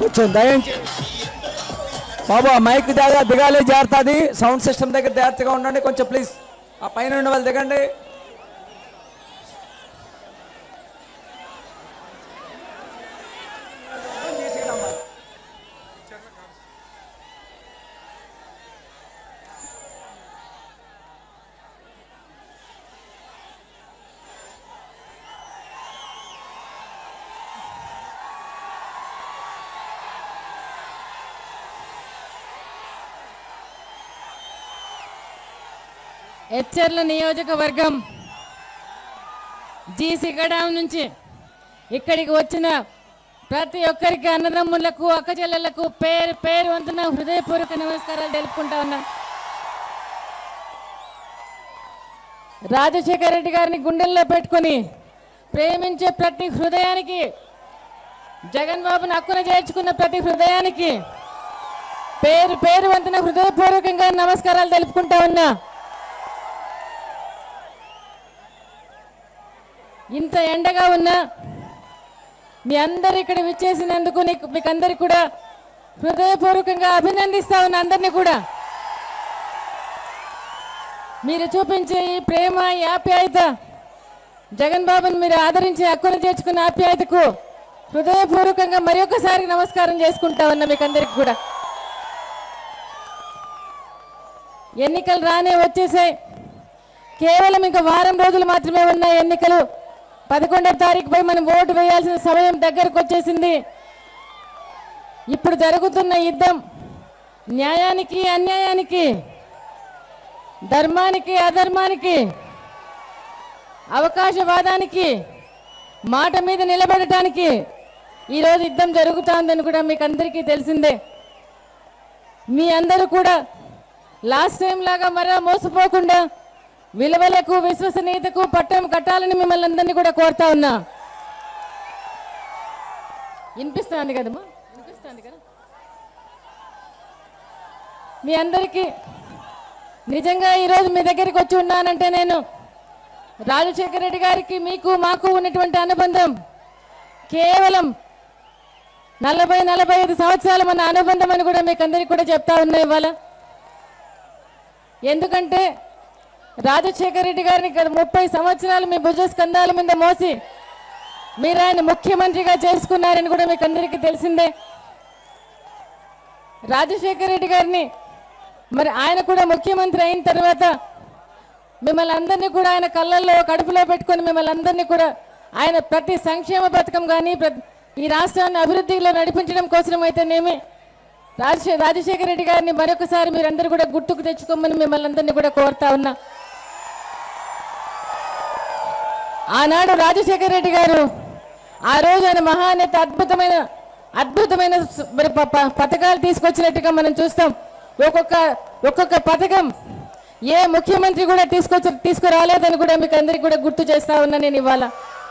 కొంచెం దయించి బాబు ఆ మైక్ జాగ్రత్త దిగాలి జాగ్రత్త అది సౌండ్ సిస్టమ్ దగ్గర జాగ్రత్తగా ఉండండి కొంచెం ప్లీజ్ ఆ పైన ఉన్న వాళ్ళు దిగండి ఎచ్చర్ల నియోజకవర్గం జీ సిగడాం నుంచి ఇక్కడికి వచ్చిన ప్రతి ఒక్కరికి అన్నదమ్ములకు అక్క చెల్లెళ్లకు పేరు పేరు వంతున హృదయపూర్వక నమస్కారాలు తెలుపుకుంటా ఉన్నా రాజశేఖర రెడ్డి గారిని గుండెల్లో పెట్టుకొని ప్రేమించే ప్రతి హృదయానికి జగన్ బాబుని హక్కున చేర్చుకున్న ప్రతి హృదయానికి పేరు పేరు వంతున హృదయపూర్వకంగా నమస్కారాలు తెలుపుకుంటా ఉన్నా ఇంత ఎండగా ఉన్నా మీ అందరు ఇక్కడ విచ్చేసినందుకు నీకు మీకు అందరికి కూడా హృదయపూర్వకంగా అభినందిస్తా ఉన్నా అందరినీ కూడా మీరు చూపించే ఈ ప్రేమ ఈ ఆప్యాయత జగన్ బాబుని మీరు ఆదరించి హక్కును చేర్చుకున్న ఆప్యాయతకు హృదయపూర్వకంగా మరి ఒకసారి నమస్కారం చేసుకుంటా ఉన్నా మీకు అందరికి కూడా ఎన్నికలు రానే వచ్చేసాయి కేవలం ఇంకా వారం రోజులు మాత్రమే ఉన్నాయి ఎన్నికలు పదకొండవ తారీఖుపై మనం ఓటు వేయాల్సిన సమయం దగ్గరకు వచ్చేసింది ఇప్పుడు జరుగుతున్న యుద్ధం న్యాయానికి అన్యాయానికి ధర్మానికి అధర్మానికి అవకాశవాదానికి మాట మీద నిలబడటానికి ఈరోజు యుద్ధం జరుగుతోందని కూడా మీకు అందరికీ తెలిసిందే మీ అందరూ కూడా లాస్ట్ టైం లాగా మరో మోసపోకుండా విలువలకు విశ్వసనీయతకు పట్టం కట్టాలని మిమ్మల్ని అందరినీ కూడా కోరుతా ఉన్నా వినిపిస్తుంది కదమ్మా వినిపిస్తుంది కదా మీ అందరికీ నిజంగా ఈరోజు మీ దగ్గరికి వచ్చి ఉన్నానంటే నేను రాజశేఖర రెడ్డి గారికి మీకు మాకు ఉన్నటువంటి అనుబంధం కేవలం నలభై నలభై ఐదు సంవత్సరాలు మన అనుబంధం అని కూడా మీకు అందరికీ కూడా చెప్తా ఉన్నా ఇవాళ ఎందుకంటే రాజశేఖర రెడ్డి గారిని గత ముప్పై సంవత్సరాలు మీ భుజ స్కంధాల మీద మోసి మీరు ఆయన ముఖ్యమంత్రిగా చేసుకున్నారని కూడా మీకు అందరికీ తెలిసిందే రాజశేఖర రెడ్డి గారిని మరి ఆయన కూడా ముఖ్యమంత్రి అయిన తర్వాత మిమ్మల్ని అందరినీ కూడా ఆయన కళ్ళల్లో కడుపులో పెట్టుకొని మిమ్మల్ని అందరినీ కూడా ఆయన ప్రతి సంక్షేమ పథకం కానీ ప్రతి ఈ రాష్ట్రాన్ని అభివృద్ధిలో నడిపించడం కోసం అయితేనేమి రాజశే రాజశేఖర రెడ్డి గారిని మరొకసారి మీరందరూ కూడా గుర్తుకు తెచ్చుకోమని మిమ్మల్ని అందరినీ కూడా కోరుతా ఉన్నా ఆనాడు రాజశేఖర రెడ్డి గారు ఆ రోజు ఆయన మహానేత అద్భుతమైన అద్భుతమైన స- మరి ప- ప- పథకాలు తీసుకొచ్చినట్టుగా మనం చూస్తాం ఒక్కొక్క ఒక్కొక్క పథకం ఏ ముఖ్యమంత్రి కూడా తీసుకొచ్చి తీసుకురాలేదని కూడా మీకు అందరికీ కూడా గుర్తు చేస్తా ఉన్నా నేను ఇవాళ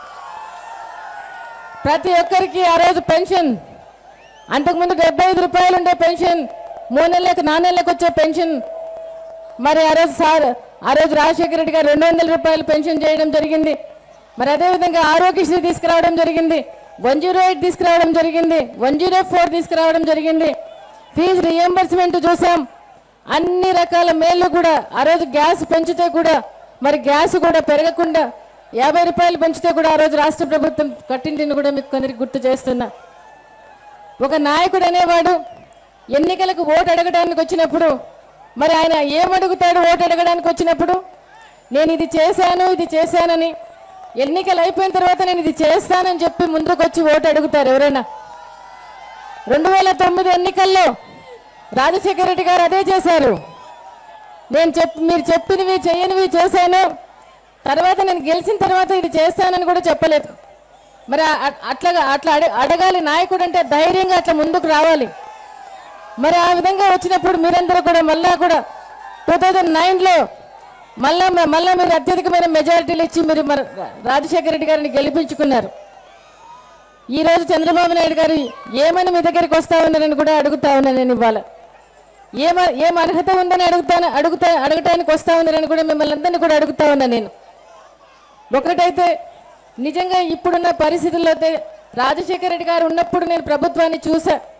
ప్రతి ఒక్కరికి ఆ రోజు పెన్షన్ అంతకుముందు డెబ్బై ఐదు రూపాయలు ఉండే పెన్షన్ మూడు నెలలకు నాలుగు నెలలకు వచ్చే పెన్షన్ మరి ఆ రోజు సార్ ఆ రోజు రాజశేఖర రెడ్డి గారు రెండు వందల రూపాయలు పెన్షన్ చేయడం జరిగింది మరి అదేవిధంగా ఆరోగ్యశ్రీ తీసుకురావడం జరిగింది వన్ జీరో ఎయిట్ తీసుకురావడం జరిగింది వన్ జీరో ఫోర్ తీసుకురావడం జరిగింది ఫీజు రియంబర్స్మెంట్ చూసాం అన్ని రకాల మేళ్ళు కూడా ఆ రోజు గ్యాస్ పెంచితే కూడా మరి గ్యాస్ కూడా పెరగకుండా యాభై రూపాయలు పెంచితే కూడా ఆ రోజు రాష్ట్ర ప్రభుత్వం కట్టింటిని కూడా మీకు కొందరికి గుర్తు చేస్తున్నా ఒక నాయకుడు అనేవాడు ఎన్నికలకు ఓటు అడగడానికి వచ్చినప్పుడు మరి ఆయన ఏమడుగుతాడు ఓటు అడగడానికి వచ్చినప్పుడు నేను ఇది చేశాను ఇది చేశానని ఎన్నికలు అయిపోయిన తర్వాత నేను ఇది చేస్తానని చెప్పి ముందుకు వచ్చి ఓటు అడుగుతారు ఎవరైనా రెండు వేల తొమ్మిది ఎన్నికల్లో రాజశేఖర రెడ్డి గారు అదే చేశారు నేను చెప్ మీరు చెప్పినవి చేయనివి చేశాను తర్వాత నేను గెలిచిన తర్వాత ఇది చేస్తానని కూడా చెప్పలేదు మరి అ- అట్లాగా అట్లా అడ- అడగాలి నాయకుడు అంటే ధైర్యంగా అట్లా ముందుకు రావాలి మరి ఆ విధంగా వచ్చినప్పుడు మీరందరూ కూడా మళ్ళా కూడా టూ థౌజండ్ నైన్లో మళ్ళా మళ్ళా మీరు అత్యధికమైన మెజారిటీలు ఇచ్చి మీరు మరి రాజశేఖర రెడ్డి గారిని గెలిపించుకున్నారు ఈ రోజు చంద్రబాబు నాయుడు గారు ఏమని మీ దగ్గరికి వస్తా ఉన్నారని కూడా అడుగుతా ఉన్నాను నేను ఇవాళ ఏమ ఏం అర్హత ఉందని అడుగుతాను అడుగుతా అడగటానికి వస్తా ఉన్నారని కూడా మిమ్మల్ని అందరినీ కూడా అడుగుతా ఉన్నా నేను ఒకటైతే నిజంగా ఇప్పుడున్న పరిస్థితుల్లో అయితే రాజశేఖర రెడ్డి గారు ఉన్నప్పుడు నేను ప్రభుత్వాన్ని చూసా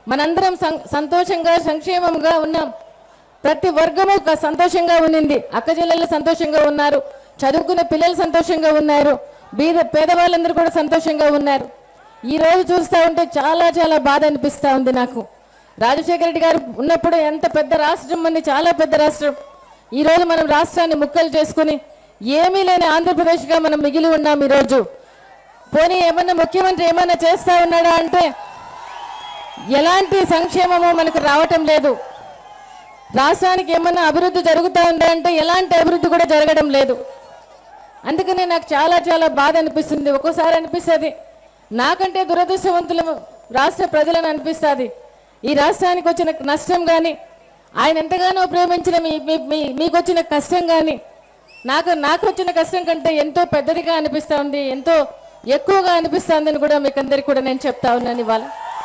మనందరం సం- సంతోషంగా సంక్షేమంగా ఉన్నాం ప్రతి వర్గము ఒక సంతోషంగా ఉండింది అక్క చెల్లెళ్ళు సంతోషంగా ఉన్నారు చదువుకున్న పిల్లలు సంతోషంగా ఉన్నారు బీద పేదవాళ్ళందరూ కూడా సంతోషంగా ఉన్నారు ఈ రోజు చూస్తూ ఉంటే చాలా చాలా బాధ అనిపిస్తూ ఉంది నాకు రాజశేఖర రెడ్డి గారు ఉన్నప్పుడు ఎంత పెద్ద రాష్ట్రం ఉంది చాలా పెద్ద రాష్ట్రం ఈ రోజు మనం రాష్ట్రాన్ని ముక్కలు చేసుకుని ఏమీ లేని ఆంధ్రప్రదేశ్గా మనం మిగిలి ఉన్నాం ఈరోజు పోనీ ఏమన్నా ముఖ్యమంత్రి ఏమన్నా చేస్తా ఉన్నాడా అంటే ఎలాంటి సంక్షేమము మనకు రావటం లేదు రాష్ట్రానికి ఏమన్నా అభివృద్ధి జరుగుతూ ఉందా అంటే ఎలాంటి అభివృద్ధి కూడా జరగడం లేదు అందుకనే నాకు చాలా చాలా బాధ అనిపిస్తుంది ఒక్కోసారి అనిపిస్తుంది నాకంటే దురదృష్టవంతుల రాష్ట్ర ప్రజలను అనిపిస్తుంది ఈ రాష్ట్రానికి వచ్చిన నష్టం కానీ ఆయన ఎంతగానో ప్రేమించిన మీ మీ- మీ- మీకు వచ్చిన కష్టం కానీ నాకు నాకు వచ్చిన కష్టం కంటే ఎంతో పెద్దదిగా అనిపిస్తూ ఉంది ఎంతో ఎక్కువగా అనిపిస్తుందని కూడా మీకు అందరికీ కూడా నేను చెప్తా ఉన్నాను ఇవాళ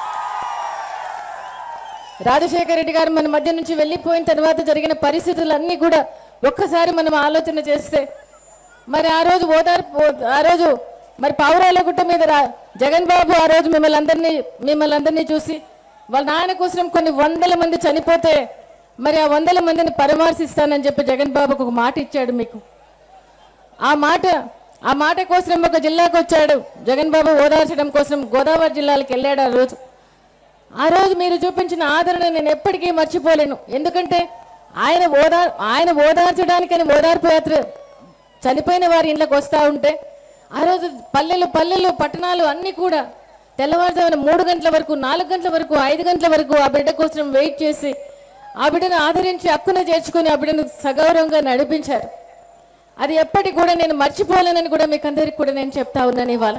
రాజశేఖర రెడ్డి గారు మన మధ్య నుంచి వెళ్ళిపోయిన తర్వాత జరిగిన పరిస్థితులన్నీ కూడా ఒక్కసారి మనం ఆలోచన చేస్తే మరి ఆ రోజు ఓదార్పు ఆ రోజు మరి పావురాల గుట్ట మీద రా జగన్ బాబు ఆ రోజు మిమ్మల్ని అందరినీ మిమ్మల్ని అందరినీ చూసి వాళ్ళ నాయన కోసం కొన్ని వందల మంది చనిపోతే మరి ఆ వందల మందిని పరామర్శిస్తానని చెప్పి జగన్ బాబుకు ఒక మాట ఇచ్చాడు మీకు ఆ మాట ఆ మాట కోసం ఒక జిల్లాకు వచ్చాడు జగన్ బాబు ఓదార్చడం కోసం గోదావరి జిల్లాలకు వెళ్ళాడు ఆ రోజు ఆ రోజు మీరు చూపించిన ఆదరణ నేను ఎప్పటికీ మర్చిపోలేను ఎందుకంటే ఆయన ఓదా ఆయన ఓదార్చడానికని ఓదార్పు యాత్ర చనిపోయిన వారి ఇళ్ళకి వస్తూ ఉంటే ఆ రోజు పల్లెలు పల్లెలు పట్టణాలు అన్నీ కూడా తెల్లవారుజామున మూడు గంటల వరకు నాలుగు గంటల వరకు ఐదు గంటల వరకు ఆ బిడ్డ కోసం వెయిట్ చేసి ఆ బిడ్డను ఆదరించి హక్కున చేర్చుకొని ఆ బిడ్డను సగౌరవంగా నడిపించారు అది ఎప్పటికి కూడా నేను మర్చిపోలేనని కూడా మీకు అందరికి కూడా నేను చెప్తా ఉన్నాను ఇవాళ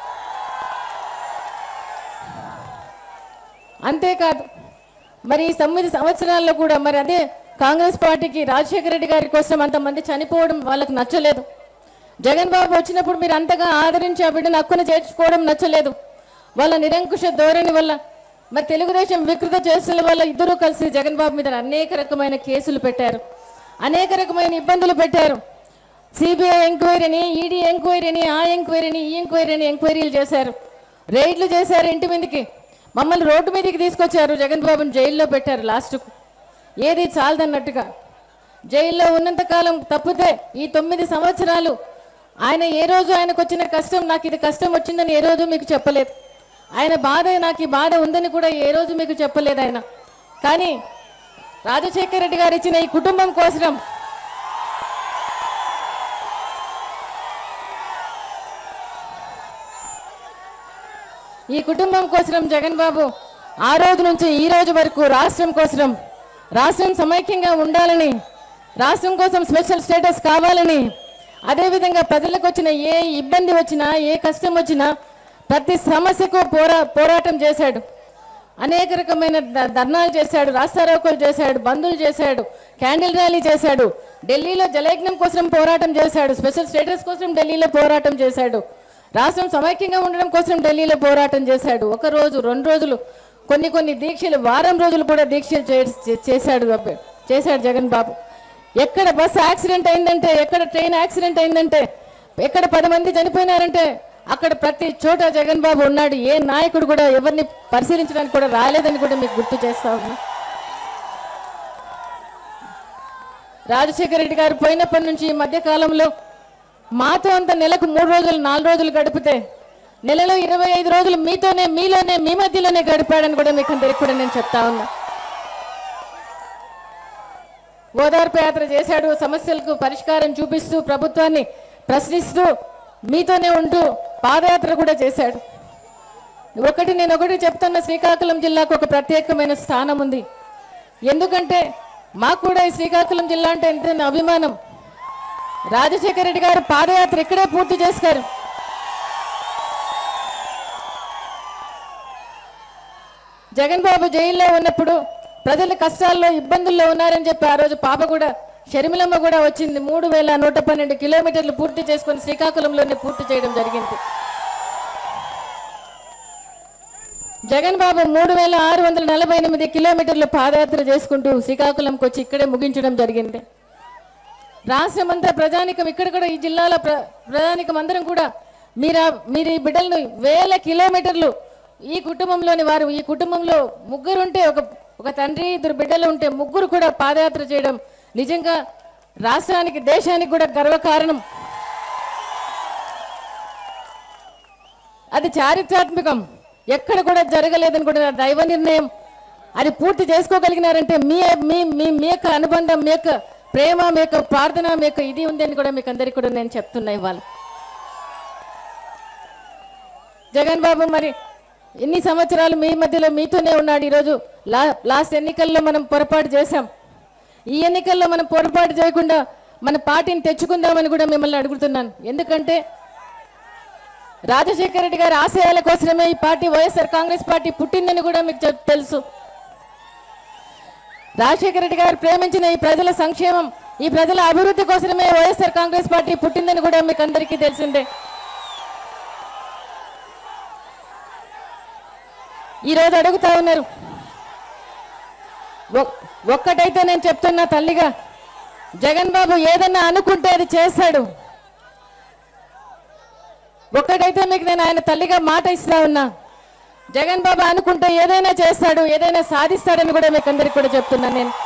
అంతేకాదు మరి ఈ తొమ్మిది సంవత్సరాల్లో కూడా మరి అదే కాంగ్రెస్ పార్టీకి రాజశేఖర రెడ్డి గారి కోసం అంతమంది చనిపోవడం వాళ్ళకు నచ్చలేదు జగన్ బాబు వచ్చినప్పుడు మీరు అంతగా ఆదరించి ఆ బిడ్డను హక్కున చేర్చుకోవడం నచ్చలేదు వాళ్ళ నిరంకుశ ధోరణి వల్ల మరి తెలుగుదేశం వికృత చేస్తుల వల్ల ఇద్దరూ కలిసి జగన్ బాబు మీద అనేక రకమైన కేసులు పెట్టారు అనేక రకమైన ఇబ్బందులు పెట్టారు సిబిఐ ఎంక్వైరీని ఈడీ ఎంక్వైరీని ఆ ఎంక్వైరీని ఈ ఎంక్వైరీని ఎంక్వైరీలు చేశారు రైడ్లు చేశారు ఇంటి మీదకి మమ్మల్ని రోడ్డు మీదకి తీసుకొచ్చారు జగన్ బాబుని జైల్లో పెట్టారు లాస్ట్కు ఏది చాలదన్నట్టుగా జైల్లో ఉన్నంత కాలం తప్పితే ఈ తొమ్మిది సంవత్సరాలు ఆయన ఏ రోజు ఆయనకు వచ్చిన కష్టం నాకు ఇది కష్టం వచ్చిందని ఏ రోజు మీకు చెప్పలేదు ఆయన బాధ నాకు ఈ బాధ ఉందని కూడా ఏ రోజు మీకు చెప్పలేదు ఆయన కానీ రాజశేఖర రెడ్డి గారు ఇచ్చిన ఈ కుటుంబం కోసం ఈ కుటుంబం కోసం జగన్ బాబు ఆ రోజు నుంచి ఈ రోజు వరకు రాష్ట్రం కోసం రాష్ట్రం సమైక్యంగా ఉండాలని రాష్ట్రం కోసం స్పెషల్ స్టేటస్ కావాలని అదేవిధంగా ప్రజలకు వచ్చిన ఏ ఇబ్బంది వచ్చినా ఏ కష్టం వచ్చినా ప్రతి సమస్యకు పోరా పోరాటం చేశాడు అనేక రకమైన ద- ధర్నాలు చేశాడు రాస్తారోకోలు చేశాడు బంధులు చేశాడు క్యాండిల్ ర్యాలీ చేశాడు ఢిల్లీలో జలయజ్ఞం కోసం పోరాటం చేశాడు స్పెషల్ స్టేటస్ కోసం ఢిల్లీలో పోరాటం చేశాడు రాష్ట్రం సమైక్యంగా ఉండడం కోసం ఢిల్లీలో పోరాటం చేశాడు ఒక రోజు రెండు రోజులు కొన్ని కొన్ని దీక్షలు వారం రోజులు కూడా దీక్షలు చే- చే- చేశాడు అబ్బే- చేశాడు జగన్ బాబు ఎక్కడ బస్ యాక్సిడెంట్ అయిందంటే ఎక్కడ ట్రైన్ యాక్సిడెంట్ అయిందంటే ఎక్కడ పది మంది చనిపోయినారంటే అక్కడ ప్రతి చోట జగన్ బాబు ఉన్నాడు ఏ నాయకుడు కూడా ఎవరిని పరిశీలించడానికి కూడా రాలేదని కూడా మీకు గుర్తు చేస్తా ఉన్నా రాజశేఖర రెడ్డి గారు పోయినప్పటి నుంచి ఈ మధ్య కాలంలో మాతో అంత నెలకు మూడు రోజులు నాలుగు రోజులు గడిపితే నెలలో ఇరవై ఐదు రోజులు మీతోనే మీలోనే మీ మధ్యలోనే గడిపాడని కూడా మీకు అందరికి కూడా నేను చెప్తా ఉన్నా ఓదార్పు యాత్ర చేశాడు సమస్యలకు పరిష్కారం చూపిస్తూ ప్రభుత్వాన్ని ప్రశ్నిస్తూ మీతోనే ఉంటూ పాదయాత్ర కూడా చేశాడు ఒకటి నేను ఒకటి చెప్తున్న శ్రీకాకుళం జిల్లాకు ఒక ప్రత్యేకమైన స్థానం ఉంది ఎందుకంటే మాకు కూడా ఈ శ్రీకాకుళం జిల్లా అంటే ఎంత అభిమానం రాజశేఖర రెడ్డి గారు పాదయాత్ర ఇక్కడే పూర్తి చేశారు జగన్ బాబు జైల్లో ఉన్నప్పుడు ప్రజలు కష్టాల్లో ఇబ్బందుల్లో ఉన్నారని చెప్పి ఆ రోజు పాప కూడా షర్మిలమ్మ కూడా వచ్చింది మూడు వేల నూట పన్నెండు కిలోమీటర్లు పూర్తి చేసుకొని శ్రీకాకుళంలోనే పూర్తి చేయడం జరిగింది జగన్ బాబు మూడు వేల ఆరు వందల నలభై ఎనిమిది కిలోమీటర్లు పాదయాత్ర చేసుకుంటూ శ్రీకాకుళంకి వచ్చి ఇక్కడే ముగించడం జరిగింది రాష్ట్రమంతా ప్రజానికం ఇక్కడ కూడా ఈ జిల్లాల ప్ర ప్రజానికం అందరం కూడా మీరు ఆ- మీరు ఈ బిడ్డలను వేల కిలోమీటర్లు ఈ కుటుంబంలోని వారు ఈ కుటుంబంలో ముగ్గురు ఉంటే ఒక ఒక తండ్రి ఇద్దరు బిడ్డలు ఉంటే ముగ్గురు కూడా పాదయాత్ర చేయడం నిజంగా రాష్ట్రానికి దేశానికి కూడా గర్వకారణం అది చారిత్రాత్మకం ఎక్కడ కూడా జరగలేదని కూడా దైవ నిర్ణయం అది పూర్తి చేసుకోగలిగినారంటే మీ మీ మీ మీ యొక్క అనుబంధం మీ యొక్క ప్రేమ మీ యొక్క ప్రార్థన మీ యొక్క ఇది ఉంది అని కూడా మీకు అందరికీ కూడా నేను చెప్తున్నా ఇవాళ జగన్ బాబు మరి ఎన్ని సంవత్సరాలు మీ మధ్యలో మీతోనే ఉన్నాడు ఈరోజు లా లాస్ట్ ఎన్నికల్లో మనం పొరపాటు చేశాం ఈ ఎన్నికల్లో మనం పొరపాటు చేయకుండా మన పార్టీని తెచ్చుకుందామని కూడా మిమ్మల్ని అడుగుతున్నాను ఎందుకంటే రాజశేఖర రెడ్డి గారి ఆశయాల కోసమే ఈ పార్టీ వైఎస్ఆర్ కాంగ్రెస్ పార్టీ పుట్టిందని కూడా మీకు చెప్- తెలుసు రాజశేఖర రెడ్డి గారు ప్రేమించిన ఈ ప్రజల సంక్షేమం ఈ ప్రజల అభివృద్ధి కోసమే వైఎస్ఆర్ కాంగ్రెస్ పార్టీ పుట్టిందని కూడా మీకు అందరికీ తెలిసిందే ఈరోజు అడుగుతా ఉన్నారు ఒక్- ఒక్కటైతే నేను చెప్తున్నా తల్లిగా జగన్ బాబు ఏదన్నా అనుకుంటే అది చేస్తాడు ఒక్కటైతే మీకు నేను ఆయన తల్లిగా మాట ఇస్తా ఉన్నా జగన్ బాబు అనుకుంటే ఏదైనా చేస్తాడు ఏదైనా సాధిస్తాడని కూడా మీకు అందరికి కూడా చెప్తున్నాను నేను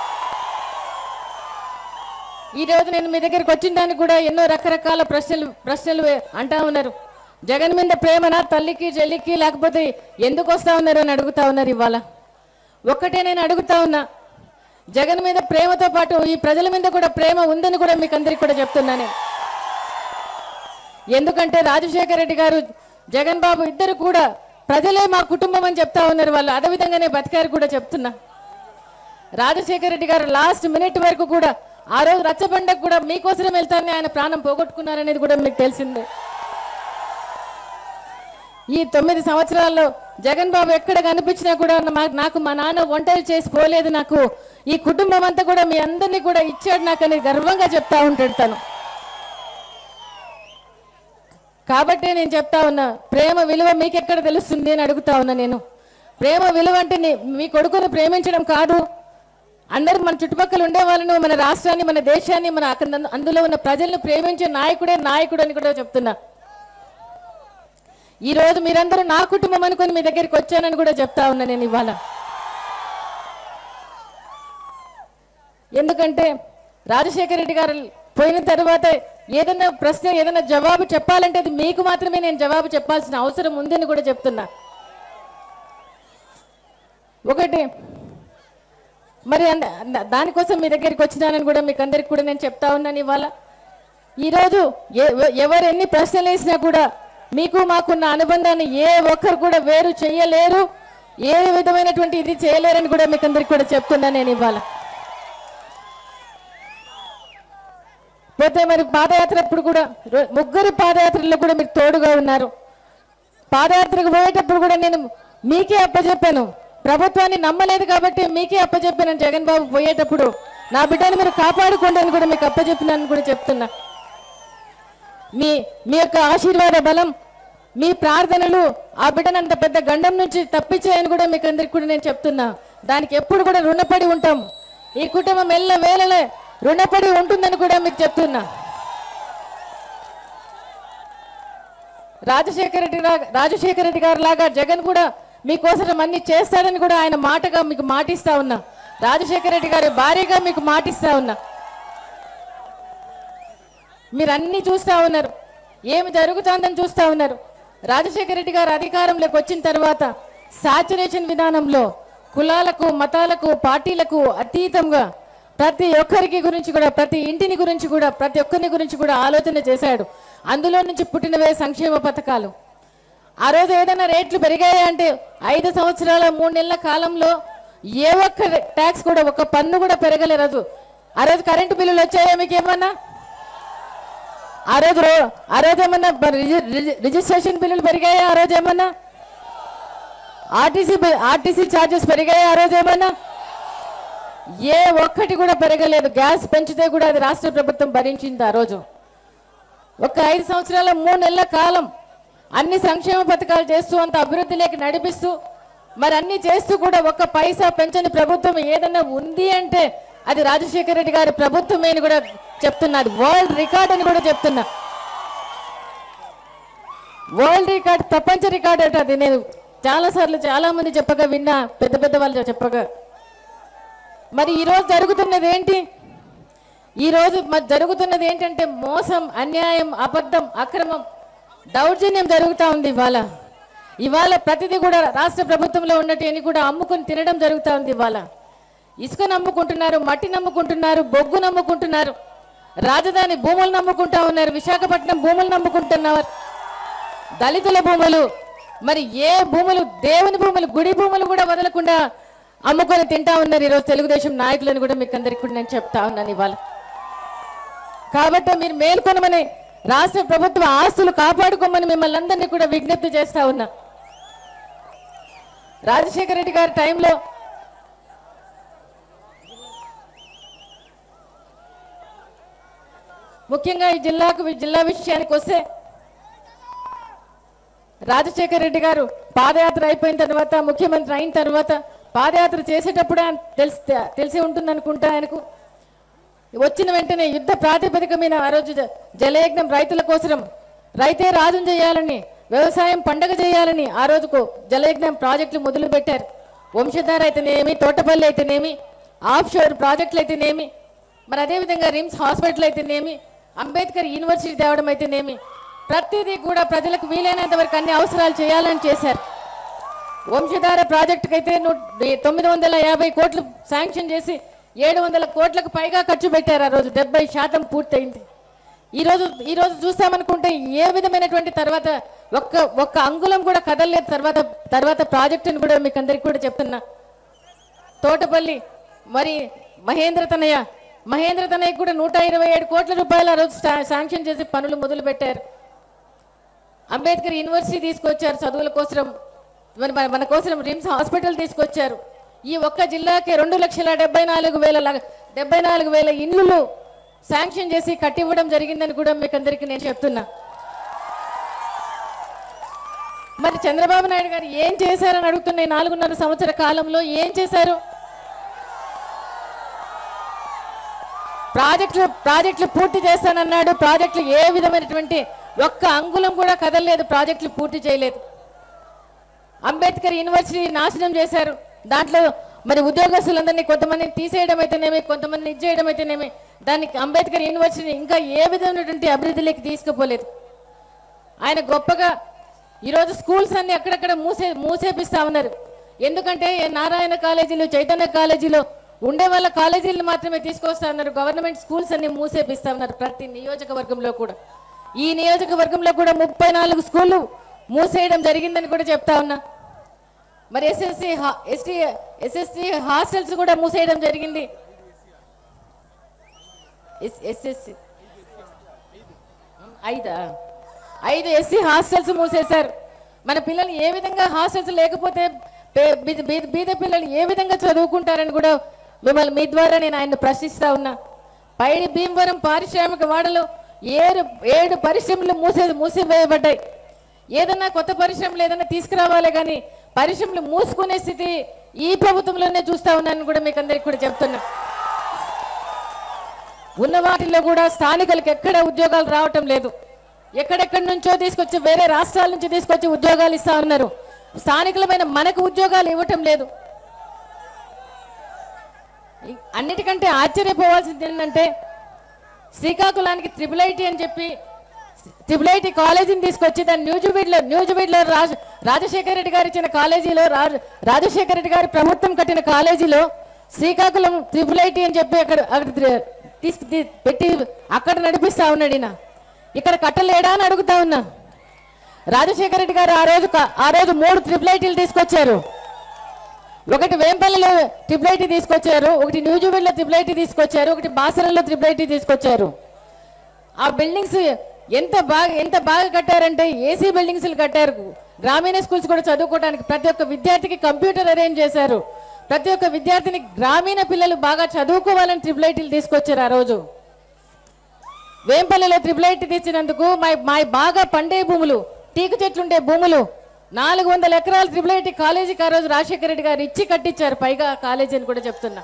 ఈ రోజు నేను మీ దగ్గరికి వచ్చిన దానికి కూడా ఎన్నో రకరకాల ప్రశ్నలు ప్రశ్నలు వే- అంటా ఉన్నారు జగన్ మీద ప్రేమనా తల్లికి చెల్లికి లేకపోతే ఎందుకు వస్తా ఉన్నారు అని అడుగుతా ఉన్నారు ఇవాళ ఒక్కటే నేను అడుగుతా ఉన్నా జగన్ మీద ప్రేమతో పాటు ఈ ప్రజల మీద కూడా ప్రేమ ఉందని కూడా మీకు అందరికి కూడా చెప్తున్నా నేను ఎందుకంటే రాజశేఖర రెడ్డి గారు జగన్ బాబు ఇద్దరు కూడా ప్రజలే మా కుటుంబం అని చెప్తా ఉన్నారు వాళ్ళు అదే విధంగానే బతికారు కూడా చెప్తున్నా రాజశేఖర రెడ్డి గారు లాస్ట్ మినిట్ వరకు కూడా ఆ రోజు రచ్చబండకు కూడా మీకోసమే వెళ్తారని ఆయన ప్రాణం పోగొట్టుకున్నారనేది కూడా మీకు తెలిసిందే ఈ తొమ్మిది సంవత్సరాల్లో జగన్ బాబు ఎక్కడ కనిపించినా కూడా మా- నాకు మా నాన్న వంటలు చేసి పోలేదు నాకు ఈ కుటుంబం అంతా కూడా మీ అందరినీ కూడా ఇచ్చాడు నాకు అని గర్వంగా చెప్తా ఉంటాడు తను కాబట్టే నేను చెప్తా ఉన్నా ప్రేమ విలువ మీకు ఎక్కడ తెలుస్తుంది అని అడుగుతా ఉన్నా నేను ప్రేమ విలువ అంటే నీ- మీ కొడుకుని ప్రేమించడం కాదు అందరూ మన చుట్టుపక్కల ఉండే వాళ్ళను మన రాష్ట్రాన్ని మన దేశాన్ని మన అక్కడ అందులో ఉన్న ప్రజలను ప్రేమించే నాయకుడే నాయకుడు అని కూడా చెప్తున్నా ఈ రోజు మీరందరూ నా కుటుంబం అనుకొని మీ దగ్గరికి వచ్చానని కూడా చెప్తా ఉన్నా నేను ఇవాళ ఎందుకంటే రాజశేఖర రెడ్డి గారు పోయిన తర్వాత ఏదైనా ప్రశ్న ఏదైనా జవాబు చెప్పాలంటే అది మీకు మాత్రమే నేను జవాబు చెప్పాల్సిన అవసరం ఉందని కూడా చెప్తున్నా ఒకటి మరి అంద- అంద- దానికోసం మీ దగ్గరికి వచ్చినానని కూడా మీకు అందరికి కూడా నేను చెప్తా ఉన్నాను ఇవాళ ఈరోజు ఎ- ఎవరు ఎన్ని ప్రశ్నలు వేసినా కూడా మీకు మాకున్న అనుబంధాన్ని ఏ ఒక్కరు కూడా వేరు చేయలేరు ఏ విధమైనటువంటి ఇది చేయలేరని కూడా మీకు అందరికి కూడా చెప్తున్నా నేను ఇవాళ పోతే మరి పాదయాత్ర అప్పుడు కూడా రో- ముగ్గురు పాదయాత్రలో కూడా మీరు తోడుగా ఉన్నారు పాదయాత్రకు పోయేటప్పుడు కూడా నేను మీకే అప్పచెప్పాను ప్రభుత్వాన్ని నమ్మలేదు కాబట్టి మీకే అప్పచెప్పాను జగన్ బాబు పోయేటప్పుడు నా బిడ్డను మీరు కాపాడుకోండి అని కూడా మీకు అప్పచెప్పినాను కూడా చెప్తున్నా మీ మీ యొక్క ఆశీర్వాద బలం మీ ప్రార్థనలు ఆ బిడ్డను అంత పెద్ద గండం నుంచి తప్పించాయని కూడా మీకు అందరికి కూడా నేను చెప్తున్నా దానికి ఎప్పుడు కూడా రుణపడి ఉంటాం ఈ కుటుంబం ఎల్ల వేళలే రుణపడి ఉంటుందని కూడా మీకు చెప్తున్నా రాజశేఖర రెడ్డి లా- రాజశేఖర రెడ్డి గారు లాగా జగన్ కూడా మీకోసం అన్ని చేస్తాడని కూడా ఆయన మాటగా మీకు మాటిస్తా ఉన్నా రాజశేఖర రెడ్డి గారి భారీగా మీకు మాటిస్తా ఉన్నా మీరు అన్ని చూస్తా ఉన్నారు ఏమి జరుగుతుందని చూస్తా ఉన్నారు రాజశేఖర రెడ్డి గారు అధికారంలోకి వచ్చిన తర్వాత సాచురేషన్ విధానంలో కులాలకు మతాలకు పార్టీలకు అతీతంగా ప్రతి ఒక్కరికి గురించి కూడా ప్రతి ఇంటిని గురించి కూడా ప్రతి ఒక్కరిని గురించి కూడా ఆలోచన చేశాడు అందులో నుంచి పుట్టినవే సంక్షేమ పథకాలు ఆ రోజు ఏదైనా రేట్లు పెరిగాయి అంటే ఐదు సంవత్సరాల మూడు నెలల కాలంలో ఏ ఒక్క ట్యాక్స్ కూడా ఒక పన్ను కూడా పెరగలే రోజు ఆ రోజు కరెంటు బిల్లులు వచ్చాయా మీకు ఏమన్నా ఆ రోజు రో- ఆ రోజు ఏమన్నా బ- రిజి- రిజి- రిజిస్ట్రేషన్ బిల్లులు పెరిగాయా ఆ రోజు ఏమన్నా ఆర్టీసీ బి- ఆర్టీసీ ఛార్జెస్ పెరిగాయా ఆ రోజు ఏమన్నా ఏ ఒక్కటి కూడా పెరగలేదు గ్యాస్ పెంచితే కూడా అది రాష్ట్ర ప్రభుత్వం భరించింది ఆ రోజు ఒక ఐదు సంవత్సరాల మూడు నెలల కాలం అన్ని సంక్షేమ పథకాలు చేస్తూ అంత అభివృద్ధిలోకి నడిపిస్తూ మరి అన్ని చేస్తూ కూడా ఒక్క పైసా పెంచని ప్రభుత్వం ఏదన్నా ఉంది అంటే అది రాజశేఖర రెడ్డి గారి ప్రభుత్వమే అని కూడా చెప్తున్నది వరల్డ్ రికార్డ్ అని కూడా చెప్తున్నా వరల్డ్ రికార్డ్ ప్రపంచ రికార్డ్ అట అది నేను చాలా సార్లు చాలా మంది చెప్పగా విన్నా పెద్ద పెద్ద వాళ్ళు చెప్పగా మరి ఈరోజు జరుగుతున్నది ఏంటి ఈరోజు మరి జరుగుతున్నది ఏంటంటే మోసం అన్యాయం అబద్ధం అక్రమం దౌర్జన్యం జరుగుతూ ఉంది ఇవాళ ఇవాళ ప్రతిదీ కూడా రాష్ట్ర ప్రభుత్వంలో ఉన్నటివన్నీ కూడా అమ్ముకొని తినడం జరుగుతూ ఉంది ఇవాళ ఇసుక నమ్ముకుంటున్నారు మట్టి నమ్ముకుంటున్నారు బొగ్గు నమ్ముకుంటున్నారు రాజధాని భూములు నమ్ముకుంటా ఉన్నారు విశాఖపట్నం భూములు నమ్ముకుంటున్నారు దళితుల భూములు మరి ఏ భూములు దేవుని భూములు గుడి భూములు కూడా వదలకుండా అమ్ముకొని తింటా ఉన్నారు ఈరోజు తెలుగుదేశం నాయకులను కూడా మీకు అందరికీ కూడా నేను చెప్తా ఉన్నాను ఇవాళ కాబట్టి మీరు మేల్కొనమని రాష్ట్ర ప్రభుత్వ ఆస్తులు కాపాడుకోమని మిమ్మల్ని అందరినీ కూడా విజ్ఞప్తి చేస్తా ఉన్నా రాజశేఖర రెడ్డి గారి టైంలో ముఖ్యంగా ఈ జిల్లాకు ఈ జిల్లా విషయానికి వస్తే రాజశేఖర రెడ్డి గారు పాదయాత్ర అయిపోయిన తర్వాత ముఖ్యమంత్రి అయిన తర్వాత పాదయాత్ర చేసేటప్పుడు ఆయన తెలిసి తెలిసి ఉంటుంది అనుకుంటా ఆయనకు వచ్చిన వెంటనే యుద్ధ ప్రాతిపదిక మీద ఆ రోజు జ- జలయజ్ఞం రైతుల కోసం రైతే రాజును చేయాలని వ్యవసాయం పండగ చేయాలని ఆ రోజుకు జలయజ్ఞం ప్రాజెక్టులు మొదలు పెట్టారు వంశధార అయితేనేమి తోటపల్లి అయితేనేమి ఆఫ్ షోర్ ప్రాజెక్టులు అయితేనేమి మరి అదేవిధంగా రిమ్స్ హాస్పిటల్ అయితేనేమి అంబేద్కర్ యూనివర్సిటీ తేవడం అయితేనేమి ప్రతిదీ కూడా ప్రజలకు వీలైనంత వరకు అన్ని అవసరాలు చేయాలని చేశారు వంశధార ప్రాజెక్టుకి అయితే నూ- తొమ్మిది వందల యాభై కోట్లు శాంక్షన్ చేసి ఏడు వందల కోట్లకు పైగా ఖర్చు పెట్టారు ఆ రోజు డెబ్బై శాతం పూర్తయింది ఈ రోజు ఈ రోజు చూస్తామనుకుంటే ఏ విధమైనటువంటి తర్వాత ఒక్క ఒక్క అంగుళం కూడా కదలలేదు తర్వాత తర్వాత ప్రాజెక్టుని కూడా మీకు అందరికి కూడా చెప్తున్నా తోటపల్లి మరి మహేంద్ర తనయ మహేంద్ర తనయ్య కూడా నూట ఇరవై ఏడు కోట్ల రూపాయలు ఆ రోజు శా- శాంక్షన్ చేసి పనులు మొదలు పెట్టారు అంబేద్కర్ యూనివర్సిటీ తీసుకొచ్చారు చదువుల కోసం మరి మన- మన కోసం రిమ్స్ హాస్పిటల్ తీసుకొచ్చారు ఈ ఒక్క జిల్లాకి రెండు లక్షల డెబ్బై నాలుగు వేల ల- డెబ్బై నాలుగు వేల ఇండ్లు శాంక్షన్ చేసి కట్టివ్వడం జరిగిందని కూడా మీకు అందరికీ నేను చెప్తున్నా మరి చంద్రబాబు నాయుడు గారు ఏం చేశారని అడుగుతున్న ఈ నాలుగున్నర సంవత్సర కాలంలో ఏం చేశారు ప్రాజెక్టులు ప్రాజెక్టులు పూర్తి చేస్తానన్నాడు ప్రాజెక్టులు ఏ విధమైనటువంటి ఒక్క అంగుళం కూడా కదలలేదు ప్రాజెక్టులు పూర్తి చేయలేదు అంబేద్కర్ యూనివర్సిటీ నాశనం చేశారు దాంట్లో మరి ఉద్యోగస్తులందరినీ కొంతమందిని తీసేయడం అయితేనేమి కొంతమందిని ఇచ్చేయడం అయితేనేమి దానికి అంబేద్కర్ యూనివర్సిటీ ఇంకా ఏ విధమైనటువంటి అభివృద్ధిలోకి తీసుకుపోలేదు ఆయన గొప్పగా ఈరోజు స్కూల్స్ అన్ని అక్కడక్కడ మూసే మూసేపిస్తా ఉన్నారు ఎందుకంటే నారాయణ కాలేజీలు చైతన్య కాలేజీలో ఉండే వాళ్ళ కాలేజీలు మాత్రమే తీసుకొస్తా ఉన్నారు గవర్నమెంట్ స్కూల్స్ అన్ని మూసేపిస్తా ఉన్నారు ప్రతి నియోజకవర్గంలో కూడా ఈ నియోజకవర్గంలో కూడా ముప్పై నాలుగు స్కూళ్ళు మూసేయడం జరిగిందని కూడా చెప్తా ఉన్నా మరి ఎస్ఎస్సి ఎస్టీ ఎస్ఎస్సి హాస్టల్స్ కూడా మూసేయడం జరిగింది ఎస్ఎస్సి ఐదా ఐదు ఎస్సీ హాస్టల్స్ మూసేశారు మన పిల్లలు ఏ విధంగా హాస్టల్స్ లేకపోతే పే- బీద బీద- బీద పిల్లలు ఏ విధంగా చదువుకుంటారని కూడా మిమ్మల్ని మీ ద్వారా నేను ఆయన ప్రశ్నిస్తా ఉన్నా పైడి భీమవరం పారిశ్రామిక వాడలో ఏడు ఏడు పరిశ్రమలు మూసే మూసివేయబడ్డాయి ఏదన్నా కొత్త పరిశ్రమలు ఏదన్నా తీసుకురావాలి కానీ పరిశ్రమలు మూసుకునే స్థితి ఈ ప్రభుత్వంలోనే చూస్తా ఉన్నానని కూడా మీకు అందరికి కూడా చెప్తున్నా ఉన్న వాటిల్లో కూడా స్థానికులకు ఎక్కడ ఉద్యోగాలు రావటం లేదు ఎక్కడెక్కడి నుంచో తీసుకొచ్చి వేరే రాష్ట్రాల నుంచి తీసుకొచ్చి ఉద్యోగాలు ఇస్తా ఉన్నారు స్థానికులమైన మనకు ఉద్యోగాలు ఇవ్వటం లేదు ఇ- అన్నిటికంటే ఆశ్చర్యపోవాల్సింది ఏంటంటే శ్రీకాకుళానికి త్రిపుల్ ఐటీ అని చెప్పి త్రిపుల్ ఐటీ కాలేజీని తీసుకొచ్చి దాన్ని న్యూజిబీడ్లో న్యూజిబీడ్లో రాజ రాజశేఖర రెడ్డి గారు ఇచ్చిన కాలేజీలో రాజ రాజశేఖర రెడ్డి గారి ప్రభుత్వం కట్టిన కాలేజీలో శ్రీకాకుళం త్రిపుల్ ఐటీ అని చెప్పి అక్కడ అక్కడ త్రి- తీసుకు తీ- పెట్టి అక్కడ నడిపిస్తా ఉన్నాడు ఈయన ఇక్కడ కట్టలేడా అని అడుగుతా ఉన్నా రాజశేఖర రెడ్డి గారు ఆ రోజు క- ఆ రోజు మూడు త్రిపుల్ ఐటీలు తీసుకొచ్చారు ఒకటి వేంపల్లిలో ట్రిపుల్ ఐటీ తీసుకొచ్చారు ఒకటి న్యూజిబీడ్లో ట్రిపుల్ ఐటీ తీసుకొచ్చారు ఒకటి బాసరలో ట్రిపుల్ ఐటీ తీసుకొచ్చారు ఆ బిల్డింగ్స్ ఎంత బాగా ఎంత బాగా కట్టారంటే ఏసీ బిల్డింగ్స్ కట్టారు గ్రామీణ స్కూల్స్ కూడా చదువుకోవడానికి ప్రతి ఒక్క విద్యార్థికి కంప్యూటర్ అరేంజ్ చేశారు ప్రతి ఒక్క విద్యార్థిని గ్రామీణ పిల్లలు బాగా చదువుకోవాలని ట్రిపుల్ ఐటీలు తీసుకొచ్చారు ఆ రోజు వేంపల్లిలో ట్రిపుల్ ఐటీ తీసినందుకు మా మా బాగా పండే భూములు టీకు చెట్లుండే భూములు నాలుగు వందల ఎకరాల ట్రిపుల్ ఐటీ కాలేజీకి ఆ రోజు రాజశేఖర రెడ్డి గారు ఇచ్చి కట్టించారు పైగా ఆ కాలేజీ అని కూడా చెప్తున్నా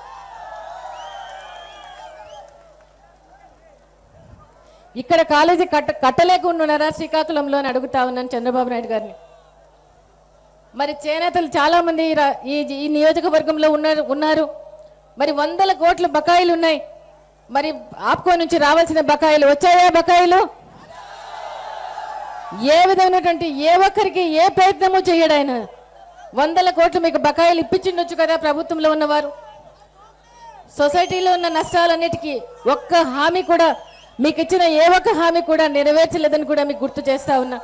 ఇక్కడ కాలేజీ కట్ట కట్టలేకుండా ఉన్నారా శ్రీకాకుళంలో అని అడుగుతా ఉన్నాను చంద్రబాబు నాయుడు గారిని మరి చేనేతలు చాలా మంది ఈ రా- ఈ ఈ నియోజకవర్గంలో ఉన్నారు ఉన్నారు మరి వందల కోట్ల బకాయిలు ఉన్నాయి మరి ఆప్కో నుంచి రావాల్సిన బకాయిలు వచ్చాయా బకాయిలు ఏ విధమైనటువంటి ఏ ఒక్కరికి ఏ ప్రయత్నము చేయడు ఆయన వందల కోట్లు మీకు బకాయిలు ఇప్పించిండొచ్చు కదా ప్రభుత్వంలో ఉన్నవారు సొసైటీలో ఉన్న నష్టాలన్నిటికీ ఒక్క హామీ కూడా మీకు ఇచ్చిన ఏ ఒక్క హామీ కూడా నెరవేర్చలేదని కూడా మీకు గుర్తు చేస్తా ఉన్నా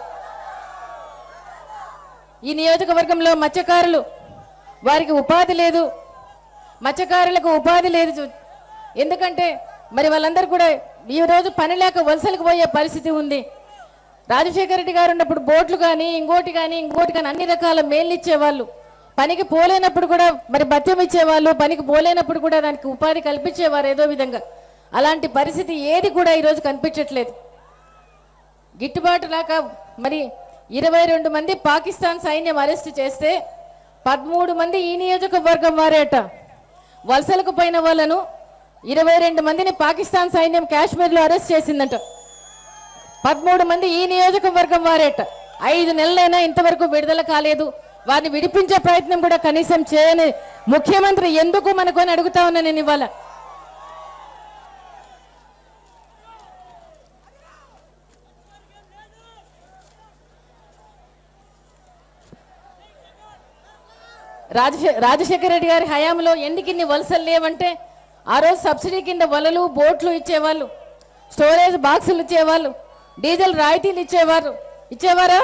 ఈ నియోజకవర్గంలో మత్స్యకారులు వారికి ఉపాధి లేదు మత్స్యకారులకు ఉపాధి లేదు చూ- ఎందుకంటే మరి వాళ్ళందరూ కూడా ఈ రోజు పని లేక వలసలకు పోయే పరిస్థితి ఉంది రాజశేఖర రెడ్డి గారు ఉన్నప్పుడు బోట్లు కానీ ఇంకోటి కానీ ఇంకోటి కానీ అన్ని రకాల మేళ్ళు ఇచ్చేవాళ్ళు పనికి పోలేనప్పుడు కూడా మరి భత్యం ఇచ్చేవాళ్ళు పనికి పోలేనప్పుడు కూడా దానికి ఉపాధి కల్పించేవారు ఏదో విధంగా అలాంటి పరిస్థితి ఏది కూడా ఈరోజు కనిపించట్లేదు గిట్టుబాటు రాక మరి ఇరవై రెండు మంది పాకిస్తాన్ సైన్యం అరెస్ట్ చేస్తే పదమూడు మంది ఈ నియోజకవర్గం వారేట వలసలకు పోయిన వాళ్ళను ఇరవై రెండు మందిని పాకిస్తాన్ సైన్యం కాశ్మీర్లో అరెస్ట్ చేసిందంట పదమూడు మంది ఈ నియోజకవర్గం వారేట ఐదు నెలలైనా ఇంతవరకు విడుదల కాలేదు వారిని విడిపించే ప్రయత్నం కూడా కనీసం చేయని ముఖ్యమంత్రి ఎందుకు మనకు అని అడుగుతా ఉన్నా నేను ఇవాళ రాజశే రాజశేఖర రెడ్డి గారి హయాంలో ఎందుకు ఇన్ని వలసలు లేవంటే ఆ రోజు సబ్సిడీ కింద వలలు బోట్లు ఇచ్చేవాళ్ళు స్టోరేజ్ బాక్సులు ఇచ్చేవాళ్ళు డీజిల్ రాయితీలు ఇచ్చేవారు ఇచ్చేవారా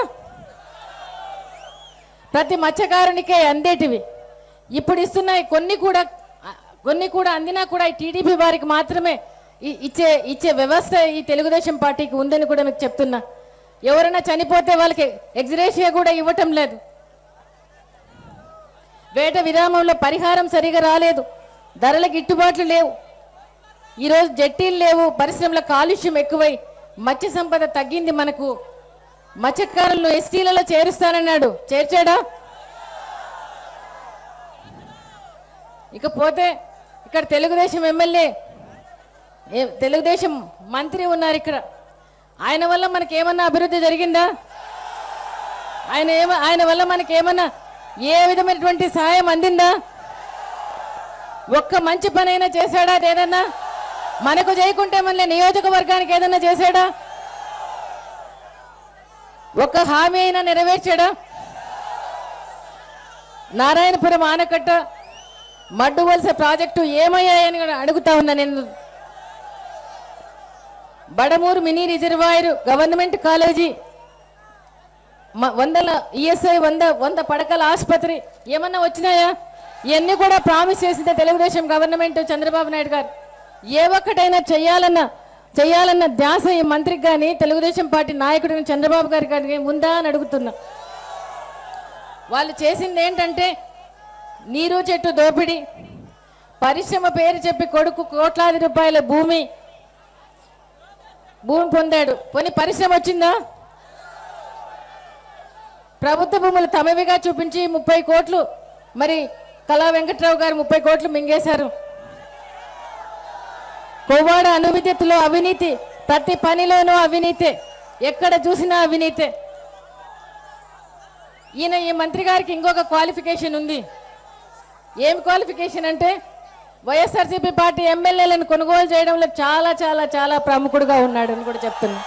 ప్రతి మత్స్యకారునికే అందేటివి ఇప్పుడు ఇస్తున్నాయి కొన్ని కూడా ఆ, కొన్ని కూడా అందినా కూడా ఈ టీడీపీ వారికి మాత్రమే ఈ- ఇచ్చే ఇచ్చే వ్యవస్థ ఈ తెలుగుదేశం పార్టీకి ఉందని కూడా మీకు చెప్తున్నా ఎవరైనా చనిపోతే వాళ్ళకి ఎగ్జిరేషియా కూడా ఇవ్వటం లేదు వేట విరామంలో పరిహారం సరిగా రాలేదు ధరల గిట్టుబాట్లు లేవు ఈరోజు జట్టీలు లేవు పరిశ్రమల కాలుష్యం ఎక్కువై మత్స్య సంపద తగ్గింది మనకు మత్స్యకారులను ఎస్టీలలో చేరుస్తానన్నాడు చేర్చాడా ఇకపోతే ఇక్కడ తెలుగుదేశం ఎమ్మెల్యే ఏ- తెలుగుదేశం మంత్రి ఉన్నారు ఇక్కడ ఆయన వల్ల మనకి ఏమన్నా అభివృద్ధి జరిగిందా ఆయన ఏమ ఆయన వల్ల మనకి ఏమన్నా ఏ విధమైనటువంటి సహాయం అందిందా ఒక్క మంచి పనైనా చేశాడా ఏదన్నా మనకు చేయకుంటే మళ్ళీ నియోజకవర్గానికి ఏదన్నా చేశాడా ఒక్క హామీ అయినా నెరవేర్చాడా నారాయణపురం ఆనకట్ట మడ్డు వలస ప్రాజెక్టు ఏమయ్యాయని కూడా అడుగుతా ఉన్నా నేను Badamuru mini reservoir government college మ- వందల ఈఎస్ఐ వంద వంద పడకల ఆసుపత్రి ఏమన్నా వచ్చినాయా ఇవన్నీ కూడా ప్రామిస్ చేసిందే తెలుగుదేశం గవర్నమెంట్ చంద్రబాబు నాయుడు గారు ఏ ఒక్కటైనా చెయ్యాలన్న చెయ్యాలన్న ధ్యాస ఈ మంత్రికి కానీ తెలుగుదేశం పార్టీ నాయకుడిని చంద్రబాబు గారి కానీ ఉందా అని అడుగుతున్నా వాళ్ళు చేసింది ఏంటంటే నీరు చెట్టు దోపిడీ పరిశ్రమ పేరు చెప్పి కొడుకు కోట్లాది రూపాయల భూమి భూమి పొందాడు పోనీ పరిశ్రమ వచ్చిందా ప్రభుత్వ భూములు తమవిగా చూపించి ముప్పై కోట్లు మరి కళా వెంకట్రావు గారు ముప్పై కోట్లు మింగేశారు కోవాడ అనువిద్యతలో అవినీతి ప్రతి పనిలోనూ అవినీతే ఎక్కడ చూసినా అవినీతే ఈయన ఈ మంత్రి గారికి ఇంకొక క్వాలిఫికేషన్ ఉంది ఏం క్వాలిఫికేషన్ అంటే వైఎస్ఆర్సీపీ పార్టీ ఎమ్మెల్యేలను కొనుగోలు చేయడంలో చాలా చాలా చాలా ప్రముఖుడుగా ఉన్నాడు అని కూడా చెప్తున్నా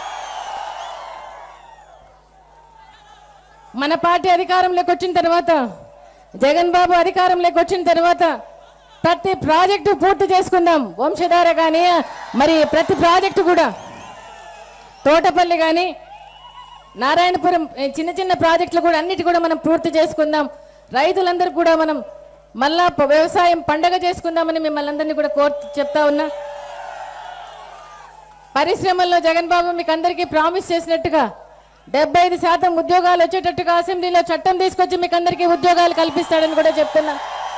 మన పార్టీ అధికారంలోకి వచ్చిన తర్వాత జగన్ బాబు అధికారంలోకి వచ్చిన తర్వాత ప్రతి ప్రాజెక్టు పూర్తి చేసుకుందాం వంశధార కానీ మరి ప్రతి ప్రాజెక్టు కూడా తోటపల్లి కానీ నారాయణపురం ఏ, చిన్న చిన్న ప్రాజెక్టులు కూడా అన్నిటి కూడా మనం పూర్తి చేసుకుందాం రైతులందరూ కూడా మనం మళ్ళా ప- వ్యవసాయం పండగ చేసుకుందామని మిమ్మల్ని అందరినీ కూడా కోర్ చెప్తా ఉన్నా పరిశ్రమల్లో జగన్ బాబు మీకు అందరికీ ప్రామిస్ చేసినట్టుగా డెబ్బై ఐదు శాతం ఉద్యోగాలు వచ్చేటట్టుగా అసెంబ్లీలో చట్టం తీసుకొచ్చి మీకు అందరికీ ఉద్యోగాలు కల్పిస్తాడని కూడా చెప్తున్నా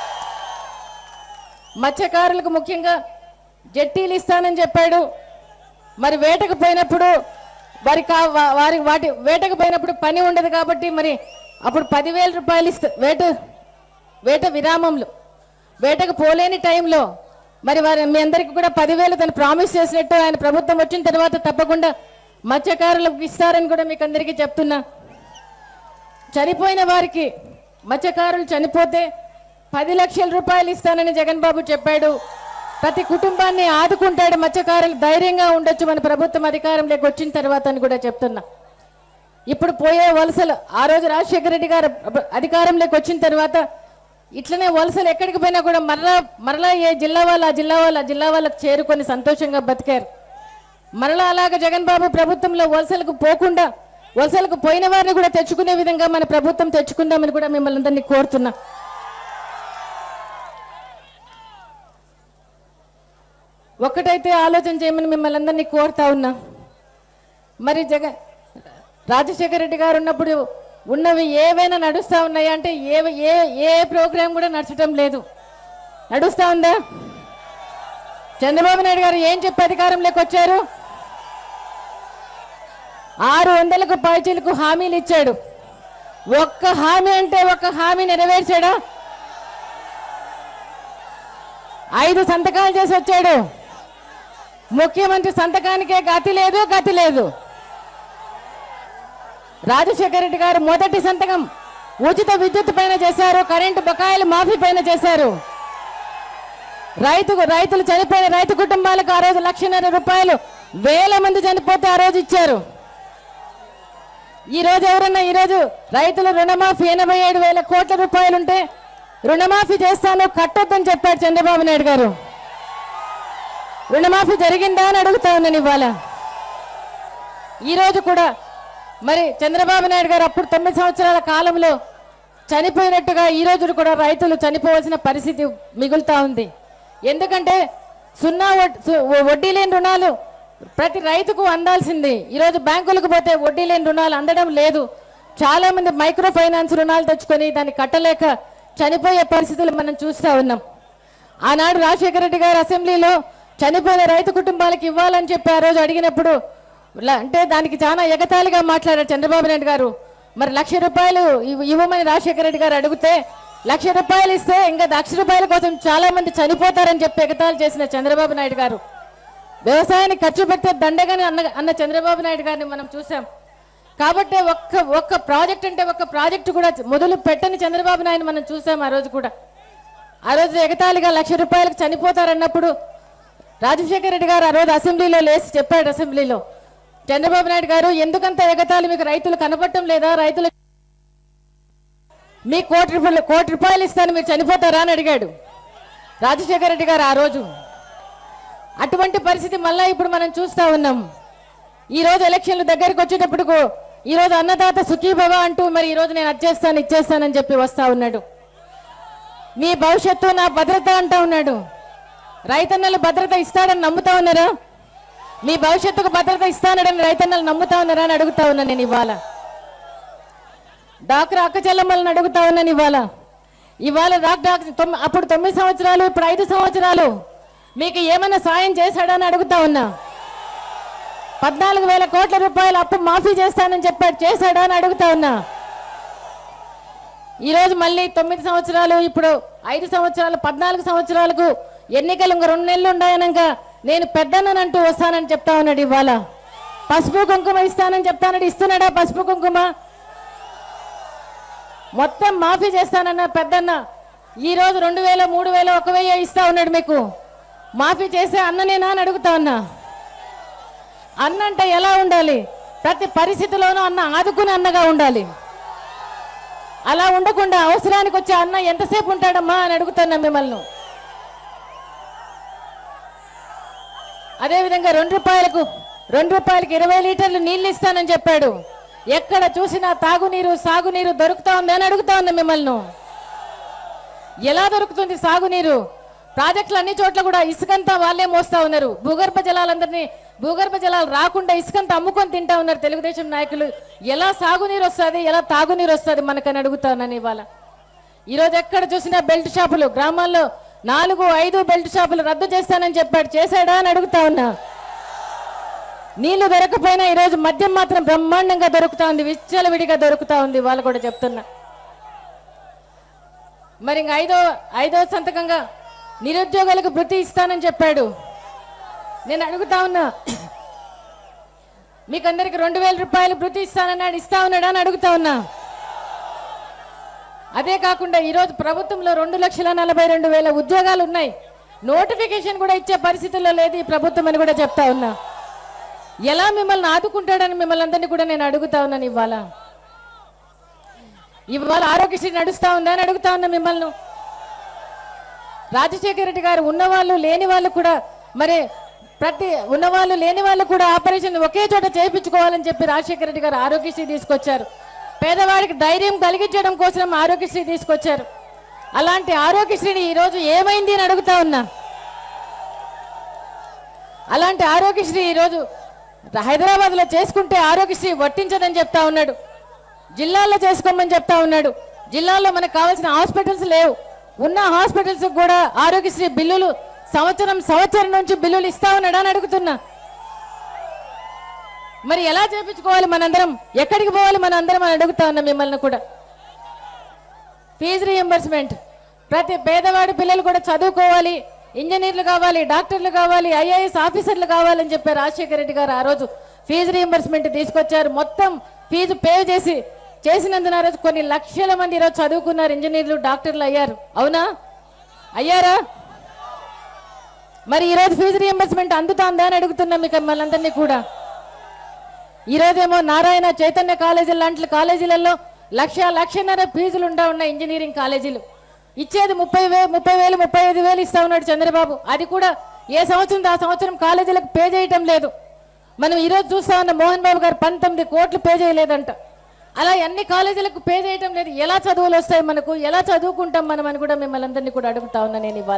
మత్స్యకారులకు ముఖ్యంగా జట్టీలు ఇస్తానని చెప్పాడు మరి వేటకు పోయినప్పుడు వారి కా వా- వారి వాటి వేటకు పోయినప్పుడు పని ఉండదు కాబట్టి మరి అప్పుడు పదివేల రూపాయలు ఇస్తా వేట వేట విరామంలో వేటకు పోలేని టైంలో మరి వారి మీ అందరికీ కూడా పదివేలు తను ప్రామిస్ చేసినట్టు ఆయన ప్రభుత్వం వచ్చిన తర్వాత తప్పకుండా మత్స్యకారులకు ఇస్తారని కూడా మీకు అందరికీ చెప్తున్నా చనిపోయిన వారికి మత్స్యకారులు చనిపోతే పది లక్షల రూపాయలు ఇస్తానని జగన్ బాబు చెప్పాడు ప్రతి కుటుంబాన్ని ఆదుకుంటాడు మత్స్యకారులు ధైర్యంగా ఉండొచ్చు మన ప్రభుత్వం అధికారంలోకి వచ్చిన తర్వాత అని కూడా చెప్తున్నా ఇప్పుడు పోయే వలసలు ఆ రోజు రాజశేఖర రెడ్డి గారు అబ- అధికారంలోకి వచ్చిన తర్వాత ఇట్లనే వలసలు ఎక్కడికి పోయినా కూడా మరలా మరలా ఏ జిల్లా వాళ్ళు ఆ జిల్లా వాళ్ళు ఆ జిల్లా వాళ్ళకి చేరుకొని సంతోషంగా బతికారు మరలా అలాగ జగన్ బాబు ప్రభుత్వంలో వలసలకు పోకుండా వలసలకు పోయిన వారిని కూడా తెచ్చుకునే విధంగా మన ప్రభుత్వం తెచ్చుకుందామని కూడా మిమ్మల్ని అందరినీ కోరుతున్నా ఒక్కటైతే ఆలోచన చేయమని మిమ్మల్ని అందరినీ కోరుతా ఉన్నా మరి జగన్ రాజశేఖర రెడ్డి గారు ఉన్నప్పుడు ఉన్నవి ఏవైనా నడుస్తా ఉన్నాయా అంటే ఏ ఏ ఏ ప్రోగ్రాం కూడా నడచడం లేదు నడుస్తా ఉందా చంద్రబాబు నాయుడు గారు ఏం చెప్పి అధికారంలోకి వచ్చారు ఆరు వందలకు పైచీలకు హామీలు ఇచ్చాడు ఒక్క హామీ అంటే ఒక్క హామీ నెరవేర్చాడా ఐదు సంతకాలు చేసి వచ్చాడు ముఖ్యమంత్రి సంతకానికే గతి లేదు గతి లేదు రాజశేఖర రెడ్డి గారు మొదటి సంతకం ఉచిత విద్యుత్ పైన చేశారు కరెంటు బకాయిలు మాఫీ పైన చేశారు రైతు రైతులు చనిపోయిన రైతు కుటుంబాలకు ఆ రోజు లక్షన్నర రూపాయలు వేల మంది చనిపోతే ఆ రోజు ఇచ్చారు ఈ రోజు ఎవరన్నా ఈ రోజు రైతులు రుణమాఫీ ఎనభై ఏడు వేల కోట్ల రూపాయలు ఉంటే రుణమాఫీ చేస్తాను కట్టొద్దని చెప్పాడు చంద్రబాబు నాయుడు గారు రుణమాఫీ జరిగిందా అని అడుగుతా ఉన్నాను ఇవాళ ఈ రోజు కూడా మరి చంద్రబాబు నాయుడు గారు అప్పుడు తొమ్మిది సంవత్సరాల కాలంలో చనిపోయినట్టుగా ఈ రోజు కూడా రైతులు చనిపోవాల్సిన పరిస్థితి మిగులుతా ఉంది ఎందుకంటే సున్నా వడ్- సు- వడ్డీ లేని రుణాలు ప్రతి రైతుకు అందాల్సింది ఈరోజు బ్యాంకులకు పోతే వడ్డీ లేని రుణాలు అందడం లేదు చాలా మంది మైక్రో ఫైనాన్స్ రుణాలు తెచ్చుకొని దాన్ని కట్టలేక చనిపోయే పరిస్థితులు మనం చూస్తూ ఉన్నాం ఆనాడు రాజశేఖర రెడ్డి గారు అసెంబ్లీలో చనిపోయిన రైతు కుటుంబాలకు ఇవ్వాలని చెప్పి ఆ రోజు అడిగినప్పుడు ల- అంటే దానికి చాలా ఎగతాళిగా మాట్లాడారు చంద్రబాబు నాయుడు గారు మరి లక్ష రూపాయలు ఇవ్- ఇవ్వమని రాజశేఖర రెడ్డి గారు అడిగితే లక్ష రూపాయలు ఇస్తే ఇంకా లక్ష రూపాయల కోసం చాలా మంది చనిపోతారని చెప్పి ఎగతాళి చేసిన చంద్రబాబు నాయుడు గారు వ్యవసాయానికి ఖర్చు పెడితే దండగని అన్న అన్న చంద్రబాబు నాయుడు గారిని మనం చూసాం కాబట్టి ఒక్క ఒక్క ప్రాజెక్ట్ అంటే ఒక్క ప్రాజెక్టు కూడా మొదలు పెట్టని చంద్రబాబు నాయుడు మనం చూసాం ఆ రోజు కూడా ఆ రోజు ఎగతాళిగా లక్ష రూపాయలకు చనిపోతారన్నప్పుడు రాజశేఖర రెడ్డి గారు ఆ రోజు అసెంబ్లీలో లేచి చెప్పాడు అసెంబ్లీలో చంద్రబాబు నాయుడు గారు ఎందుకంత ఎగతాళి మీకు రైతులు కనపడటం లేదా రైతులు మీ కోటి రూపాయలు కోటి రూపాయలు ఇస్తాను మీరు చనిపోతారా అని అడిగాడు రాజశేఖర రెడ్డి గారు ఆ రోజు అటువంటి పరిస్థితి మళ్ళా ఇప్పుడు మనం చూస్తా ఉన్నాం ఈ రోజు ఎలక్షన్లు దగ్గరికి వచ్చేటప్పుడు ఈ రోజు అన్నదాత సుఖీభవ అంటూ మరి ఈ రోజు నేను అచ్చేస్తాను ఇచ్చేస్తానని చెప్పి వస్తా ఉన్నాడు మీ భవిష్యత్తు నా భద్రత అంటా ఉన్నాడు రైతన్నలు భద్రత ఇస్తాడని నమ్ముతా ఉన్నారా మీ భవిష్యత్తుకు భద్రత ఇస్తానని రైతన్నలు నమ్ముతా ఉన్నారా అని అడుగుతా ఉన్నా నేను ఇవాళ డాక్టర్ అక్క చెల్లమ్మలను అడుగుతా ఉన్నాను ఇవాళ ఇవాళ డాక్టర్ తొమ్మి- అప్పుడు తొమ్మిది సంవత్సరాలు ఇప్పుడు ఐదు సంవత్సరాలు మీకు ఏమైనా సాయం చేశాడా అని అడుగుతా ఉన్నా పద్నాలుగు వేల కోట్ల రూపాయలు అప్పు మాఫీ చేస్తానని చెప్పాడు చేశాడా అని అడుగుతా ఉన్నా ఈ రోజు మళ్ళీ తొమ్మిది సంవత్సరాలు ఇప్పుడు ఐదు సంవత్సరాలు పద్నాలుగు సంవత్సరాలకు ఎన్నికలు ఇంక రెండు నెలలు ఉన్నాయనగా నేను పెద్దనంటూ వస్తానని చెప్తా ఉన్నాడు ఇవాళ పసుపు కుంకుమ ఇస్తానని చెప్తానని ఇస్తున్నాడా పసుపు కుంకుమ మొత్తం మాఫీ చేస్తానన్న పెద్దన్న ఈ రోజు రెండు వేల మూడు వేల ఒక వెయ్యి ఇస్తా ఉన్నాడు మీకు మాఫీ చేసే అన్ననేనా అని అడుగుతా ఉన్నా అన్న అంటే ఎలా ఉండాలి ప్రతి పరిస్థితిలోనూ అన్న ఆదుకునే అన్నగా ఉండాలి అలా ఉండకుండా అవసరానికి వచ్చే అన్న ఎంతసేపు ఉంటాడమ్మా అని అడుగుతున్నా మిమ్మల్ని అదేవిధంగా రెండు రూపాయలకు రెండు రూపాయలకి ఇరవై లీటర్లు నీళ్ళు ఇస్తానని చెప్పాడు ఎక్కడ చూసినా తాగునీరు సాగునీరు దొరుకుతా ఉంది అని అడుగుతా ఉన్నా మిమ్మల్ని ఎలా దొరుకుతుంది సాగునీరు ప్రాజెక్టులు అన్ని చోట్ల కూడా ఇసుకంతా వాళ్ళే మోస్తా ఉన్నారు భూగర్భ జలాలందరినీ భూగర్భ జలాలు రాకుండా ఇసుకంతా అమ్ముకొని తింటా ఉన్నారు తెలుగుదేశం నాయకులు ఎలా సాగునీరు వస్తుంది ఎలా తాగునీరు వస్తుంది మనకని అడుగుతా ఉన్నాను ఇవాళ ఈరోజు ఎక్కడ చూసినా బెల్ట్ షాపులు గ్రామాల్లో నాలుగు ఐదు బెల్ట్ షాపులు రద్దు చేస్తానని చెప్పాడు చేశాడా అని అడుగుతా ఉన్నా నీళ్లు దొరకపోయినా ఈరోజు మద్యం మాత్రం బ్రహ్మాండంగా దొరుకుతా ఉంది విచ్చలవిడిగా దొరుకుతా ఉంది వాళ్ళు కూడా చెప్తున్నా మరి ఇంక ఐదో ఐదో సంతకంగా నిరుద్యోగులకు వృత్తి ఇస్తానని చెప్పాడు నేను అడుగుతా ఉన్నా మీకు అందరికి రెండు వేల రూపాయలు వృత్తి ఇస్తానన్నాడు ఇస్తా ఉన్నాడా అని అడుగుతా ఉన్నా అదే కాకుండా ఈరోజు ప్రభుత్వంలో రెండు లక్షల నలభై రెండు వేల ఉద్యోగాలు ఉన్నాయి నోటిఫికేషన్ కూడా ఇచ్చే పరిస్థితుల్లో లేదు ఈ ప్రభుత్వం అని కూడా చెప్తా ఉన్నా ఎలా మిమ్మల్ని ఆదుకుంటాడని మిమ్మల్ని అందరినీ కూడా నేను అడుగుతా ఉన్నాను ఇవాళ ఇవాళ ఆరోగ్యశ్రీ నడుస్తా ఉందా అని అడుగుతా ఉన్నా మిమ్మల్ని రాజశేఖర రెడ్డి గారు ఉన్నవాళ్ళు లేని వాళ్ళు కూడా మరి ప్రతి ఉన్నవాళ్ళు లేని వాళ్ళు కూడా ఆపరేషన్ ఒకే చోట చేయించుకోవాలని చెప్పి రాజశేఖర రెడ్డి గారు ఆరోగ్యశ్రీ తీసుకొచ్చారు పేదవాడికి ధైర్యం కలిగించడం కోసం ఆరోగ్యశ్రీ తీసుకొచ్చారు అలాంటి ఆరోగ్యశ్రీని ఈరోజు ఏమైంది అని అడుగుతా ఉన్నా అలాంటి ఆరోగ్యశ్రీ ఈరోజు హైదరాబాద్లో చేసుకుంటే ఆరోగ్యశ్రీ వర్తించదని చెప్తా ఉన్నాడు జిల్లాల్లో చేసుకోమని చెప్తా ఉన్నాడు జిల్లాలో మనకు కావాల్సిన హాస్పిటల్స్ లేవు ఉన్న హాస్పిటల్స్ కూడా ఆరోగ్యశ్రీ బిల్లులు సంవత్సరం సంవత్సరం నుంచి బిల్లులు ఇస్తా ఉన్నాడా అని అడుగుతున్నా మరి ఎలా చేపించుకోవాలి మనందరం ఎక్కడికి పోవాలి మనందరం అని అడుగుతా ఉన్నాం మిమ్మల్ని కూడా ఫీజు రియంబర్స్మెంట్ ప్రతి పేదవాడి పిల్లలు కూడా చదువుకోవాలి ఇంజనీర్లు కావాలి డాక్టర్లు కావాలి ఐఏఎస్ ఆఫీసర్లు కావాలని చెప్పి రాజశేఖర రెడ్డి గారు ఆ రోజు ఫీజు రియంబర్స్మెంట్ తీసుకొచ్చారు మొత్తం ఫీజు పే చేసి చేసినందున ఆ రోజు కొన్ని లక్షల మంది ఈరోజు చదువుకున్నారు ఇంజనీర్లు డాక్టర్లు అయ్యారు అవునా అయ్యారా మరి ఈరోజు ఫీజు రియంబర్స్మెంట్ అందుతుందా అని అడుగుతున్నాం మీకు మనందరినీ కూడా ఈరోజేమో నారాయణ చైతన్య కాలేజీలు లాంటి కాలేజీలలో లక్ష లక్షన్నర ఫీజులు ఉంటా ఉన్నాయి ఇంజనీరింగ్ కాలేజీలు ఇచ్చేది ముప్పై వే ముప్పై వేలు ముప్పై ఐదు వేలు ఇస్తా ఉన్నాడు చంద్రబాబు అది కూడా ఏ సంవత్సరం ఆ సంవత్సరం కాలేజీలకు పే చేయటం లేదు మనం ఈరోజు చూస్తా ఉన్న మోహన్ బాబు గారు పంతొమ్మిది కోట్లు పే చేయలేదంట అలా అన్ని కాలేజీలకు పే చేయటం లేదు ఎలా చదువులు వస్తాయి మనకు ఎలా చదువుకుంటాం మనం అని కూడా మిమ్మల్ని అందరినీ కూడా అడుగుతా ఉన్నా నేను ఇవాళ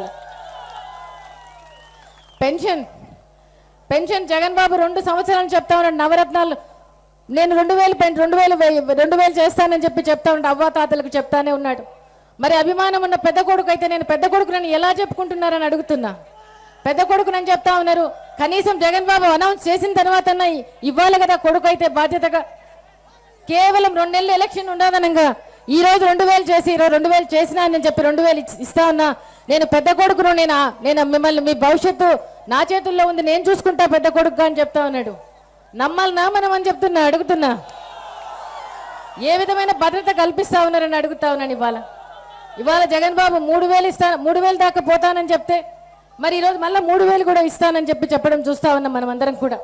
పెన్షన్ పెన్షన్ జగన్ బాబు రెండు సంవత్సరాలు చెప్తా ఉన్నాడు నవరత్నాలు నేను రెండు వేలు పెన్ రెండు వేలు వెయ్యి- రెండు వేలు చేస్తానని చెప్పి చెప్తా ఉంటే అవ్వా తాతలకు చెప్తానే ఉన్నాడు మరి అభిమానం ఉన్న పెద్ద కొడుకు అయితే నేను పెద్ద కొడుకునని ఎలా చెప్పుకుంటున్నారని అడుగుతున్నా పెద్ద కొడుకునని చెప్తా ఉన్నారు కనీసం జగన్ బాబు అనౌన్స్ చేసిన తర్వాత ఇవ్వాలి కదా కొడుకు అయితే బాధ్యతగా కేవలం రెండు నెలలు ఎలక్షన్ ఉండదనంగా ఈ రోజు రెండు వేలు చేసి ఈరోజు రెండు వేలు చేసినా అని చెప్పి రెండు వేలు ఇచ్- ఇస్తా ఉన్నా నేను పెద్ద కొడుకును నేను ఆ- నేను మిమ్మల్ని మీ భవిష్యత్తు నా చేతుల్లో ఉంది నేను చూసుకుంటా పెద్ద కొడుకు అని చెప్తా ఉన్నాడు నమ్మాలనా మనం అని చెప్తున్నా అడుగుతున్నా ఏ విధమైన భద్రత కల్పిస్తా ఉన్నారని అడుగుతా ఉన్నాను ఇవాళ ఇవాళ జగన్ బాబు మూడు వేలు ఇస్తా మూడు వేలు దాకా పోతానని చెప్తే మరి ఈరోజు మళ్ళీ మూడు వేలు కూడా ఇస్తానని చెప్పి చెప్పడం చూస్తా ఉన్నాం మనం అందరం కూడా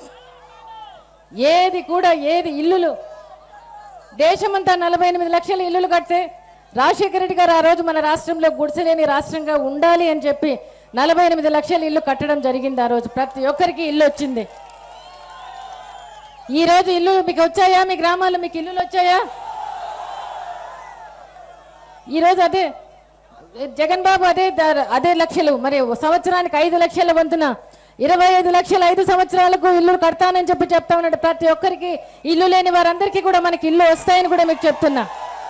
ఏది కూడా ఏది ఇల్లులు దేశమంతా నలభై ఎనిమిది లక్షల ఇల్లులు కడితే రాజశేఖర రెడ్డి గారు ఆ రోజు మన రాష్ట్రంలో గుడిసెలేని రాష్ట్రంగా ఉండాలి అని చెప్పి నలభై ఎనిమిది లక్షల ఇల్లు కట్టడం జరిగింది ఆ రోజు ప్రతి ఒక్కరికి ఇల్లు వచ్చింది ఈ రోజు ఇల్లు మీకు వచ్చాయా మీ గ్రామాల్లో మీకు ఇల్లులు వచ్చాయా ఈ రోజు అదే జగన్ బాబు అదే ద- అదే లక్షలు మరి సంవత్సరానికి ఐదు లక్షల వంతున ఇరవై ఐదు లక్షల ఐదు సంవత్సరాలకు ఇల్లు కడతానని చెప్పి చెప్తా ఉన్నాడు ప్రతి ఒక్కరికి ఇల్లు లేని వారందరికీ కూడా మనకి ఇల్లు వస్తాయని కూడా మీకు చెప్తున్నా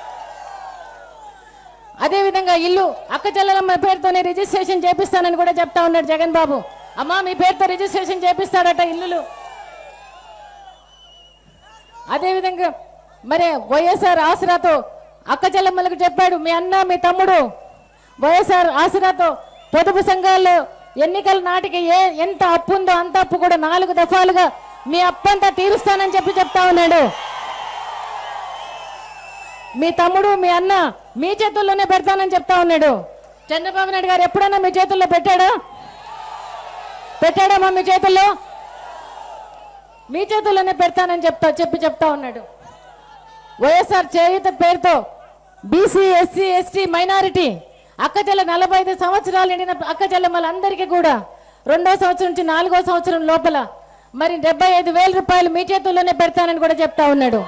అదే విధంగా ఇల్లు అక్క చెల్లెలమ్మ పేరుతోనే రిజిస్ట్రేషన్ చేపిస్తానని కూడా చెప్తా ఉన్నాడు జగన్ బాబు అమ్మా మీ పేరుతో రిజిస్ట్రేషన్ చేపిస్తాడట ఇల్లులు అదేవిధంగా మరి వైఎస్ఆర్ ఆసరాతో అక్క చెల్లెమ్మలకు చెప్పాడు మీ అన్న మీ తమ్ముడు వైఎస్ఆర్ ఆసరాతో పొదుపు సంఘాల్లో ఎన్నికల నాటికి ఏ ఎంత అప్పు ఉందో అంత అప్పు కూడా నాలుగు దఫాలుగా మీ అప్పంతా తీరుస్తానని చెప్పి చెప్తా ఉన్నాడు మీ తమ్ముడు మీ అన్న మీ చేతుల్లోనే పెడతానని చెప్తా ఉన్నాడు చంద్రబాబు నాయుడు గారు ఎప్పుడైనా మీ చేతుల్లో పెట్టాడా పెట్టాడమ్మా మీ చేతుల్లో మీ చేతుల్లోనే పెడతానని చెప్తా చెప్పి చెప్తా ఉన్నాడు వైఎస్ఆర్ చేయుత పేరుతో బీసీ ఎస్సీ ఎస్టీ మైనారిటీ అక్కచెల్ల నలభై ఐదు సంవత్సరాలు నిండిన అక్కచెల్లెమ్మలందరికీ కూడా రెండో సంవత్సరం నుంచి నాలుగో సంవత్సరం లోపల మరి డెబ్బై ఐదు వేల రూపాయలు మీ చేతుల్లోనే పెడతానని కూడా చెప్తా ఉన్నాడు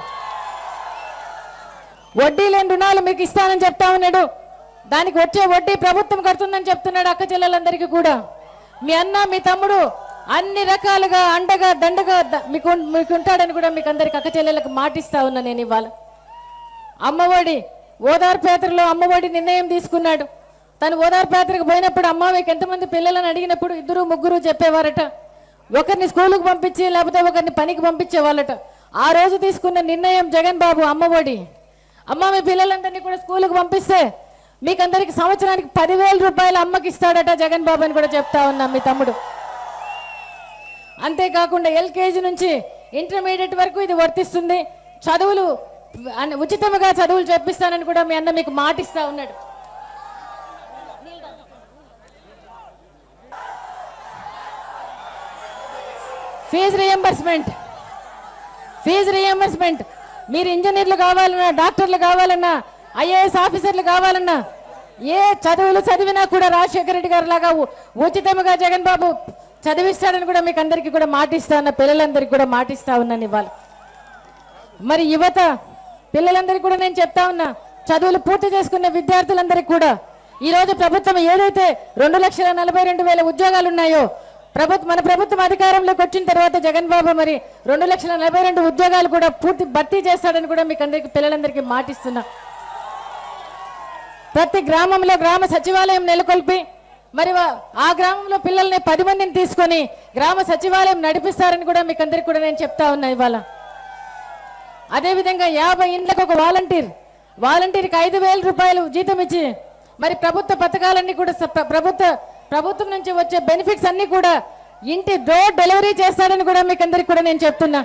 వడ్డీ లేని రుణాలు మీకు ఇస్తానని చెప్తా ఉన్నాడు దానికి వచ్చే వడ్డీ ప్రభుత్వం కడుతుందని చెప్తున్నాడు అక్క చెల్లెలందరికీ కూడా మీ అన్న మీ తమ్ముడు అన్ని రకాలుగా అండగా దండగా ద- మీకు మీకు ఉంటాడని కూడా మీకు అందరికి అక్క చెల్లెలకు మాటిస్తా ఉన్నా నేను ఇవాళ అమ్మఒడి ఓదార్పేత్రలో అమ్మఒడి నిర్ణయం తీసుకున్నాడు తను ఓదార్పేత్రకు పోయినప్పుడు అమ్మ మీకు ఎంతమంది పిల్లలని అడిగినప్పుడు ఇద్దరు ముగ్గురు చెప్పేవారట ఒకరిని స్కూలుకు పంపించి లేకపోతే ఒకరిని పనికి పంపించేవాళ్ళట ఆ రోజు తీసుకున్న నిర్ణయం జగన్ బాబు అమ్మఒడి అమ్మ మీ పిల్లలందరినీ కూడా స్కూలుకు పంపిస్తే మీకందరికి సంవత్సరానికి పదివేల రూపాయలు అమ్మకి ఇస్తాడట జగన్ బాబు అని కూడా చెప్తా ఉన్నా మీ తమ్ముడు అంతేకాకుండా ఎల్కేజీ నుంచి ఇంటర్మీడియట్ వరకు ఇది వర్తిస్తుంది చదువులు అన్న- ఉచితంగా చదువులు చెప్పిస్తానని కూడా మీ అన్న మీకు మాటిస్తా ఉన్నాడు ఫీజు రియంబర్స్మెంట్ ఫీజు రియంబర్స్మెంట్ మీరు ఇంజనీర్లు కావాలన్నా డాక్టర్లు కావాలన్నా ఐఏఎస్ ఆఫీసర్లు కావాలన్నా ఏ చదువులు చదివినా కూడా రాజశేఖర రెడ్డి గారు లాగా ఉ- ఉచితముగా జగన్ బాబు చదివిస్తాడని కూడా మీకు అందరికీ కూడా మాటిస్తా ఉన్నా పిల్లలందరికీ కూడా మాటిస్తా ఉన్నాను ఇవాళ మరి యువత పిల్లలందరికీ కూడా నేను చెప్తా ఉన్నా చదువులు పూర్తి చేసుకున్న విద్యార్థులందరికీ కూడా ఈ రోజు ప్రభుత్వం ఏదైతే రెండు లక్షల నలభై రెండు వేల ఉద్యోగాలు ఉన్నాయో ప్రభుత్వం మన ప్రభుత్వం అధికారంలోకి వచ్చిన తర్వాత జగన్ బాబు మరి రెండు లక్షల నలభై రెండు ఉద్యోగాలు కూడా పూర్తి భర్తీ చేస్తాడని కూడా మీకు అందరికీ పిల్లలందరికీ మాటిస్తున్నా ప్రతి గ్రామంలో గ్రామ సచివాలయం నెలకొల్పి మరి వా- ఆ గ్రామంలో పిల్లల్ని పది మందిని తీసుకొని గ్రామ సచివాలయం నడిపిస్తారని కూడా మీకు అందరికీ కూడా నేను చెప్తా ఉన్నా ఇవాళ అదేవిధంగా యాభై ఇండ్లకు ఒక వాలంటీర్ వాలంటీర్కి ఐదు వేల రూపాయలు జీతం ఇచ్చి మరి ప్రభుత్వ పథకాలన్నీ కూడా స- ప్ర- ప్రభుత్వ ప్రభుత్వం నుంచి వచ్చే బెనిఫిట్స్ అన్ని కూడా ఇంటి డోర్ డెలివరీ చేస్తాడని కూడా మీకు అందరికి కూడా నేను చెప్తున్నా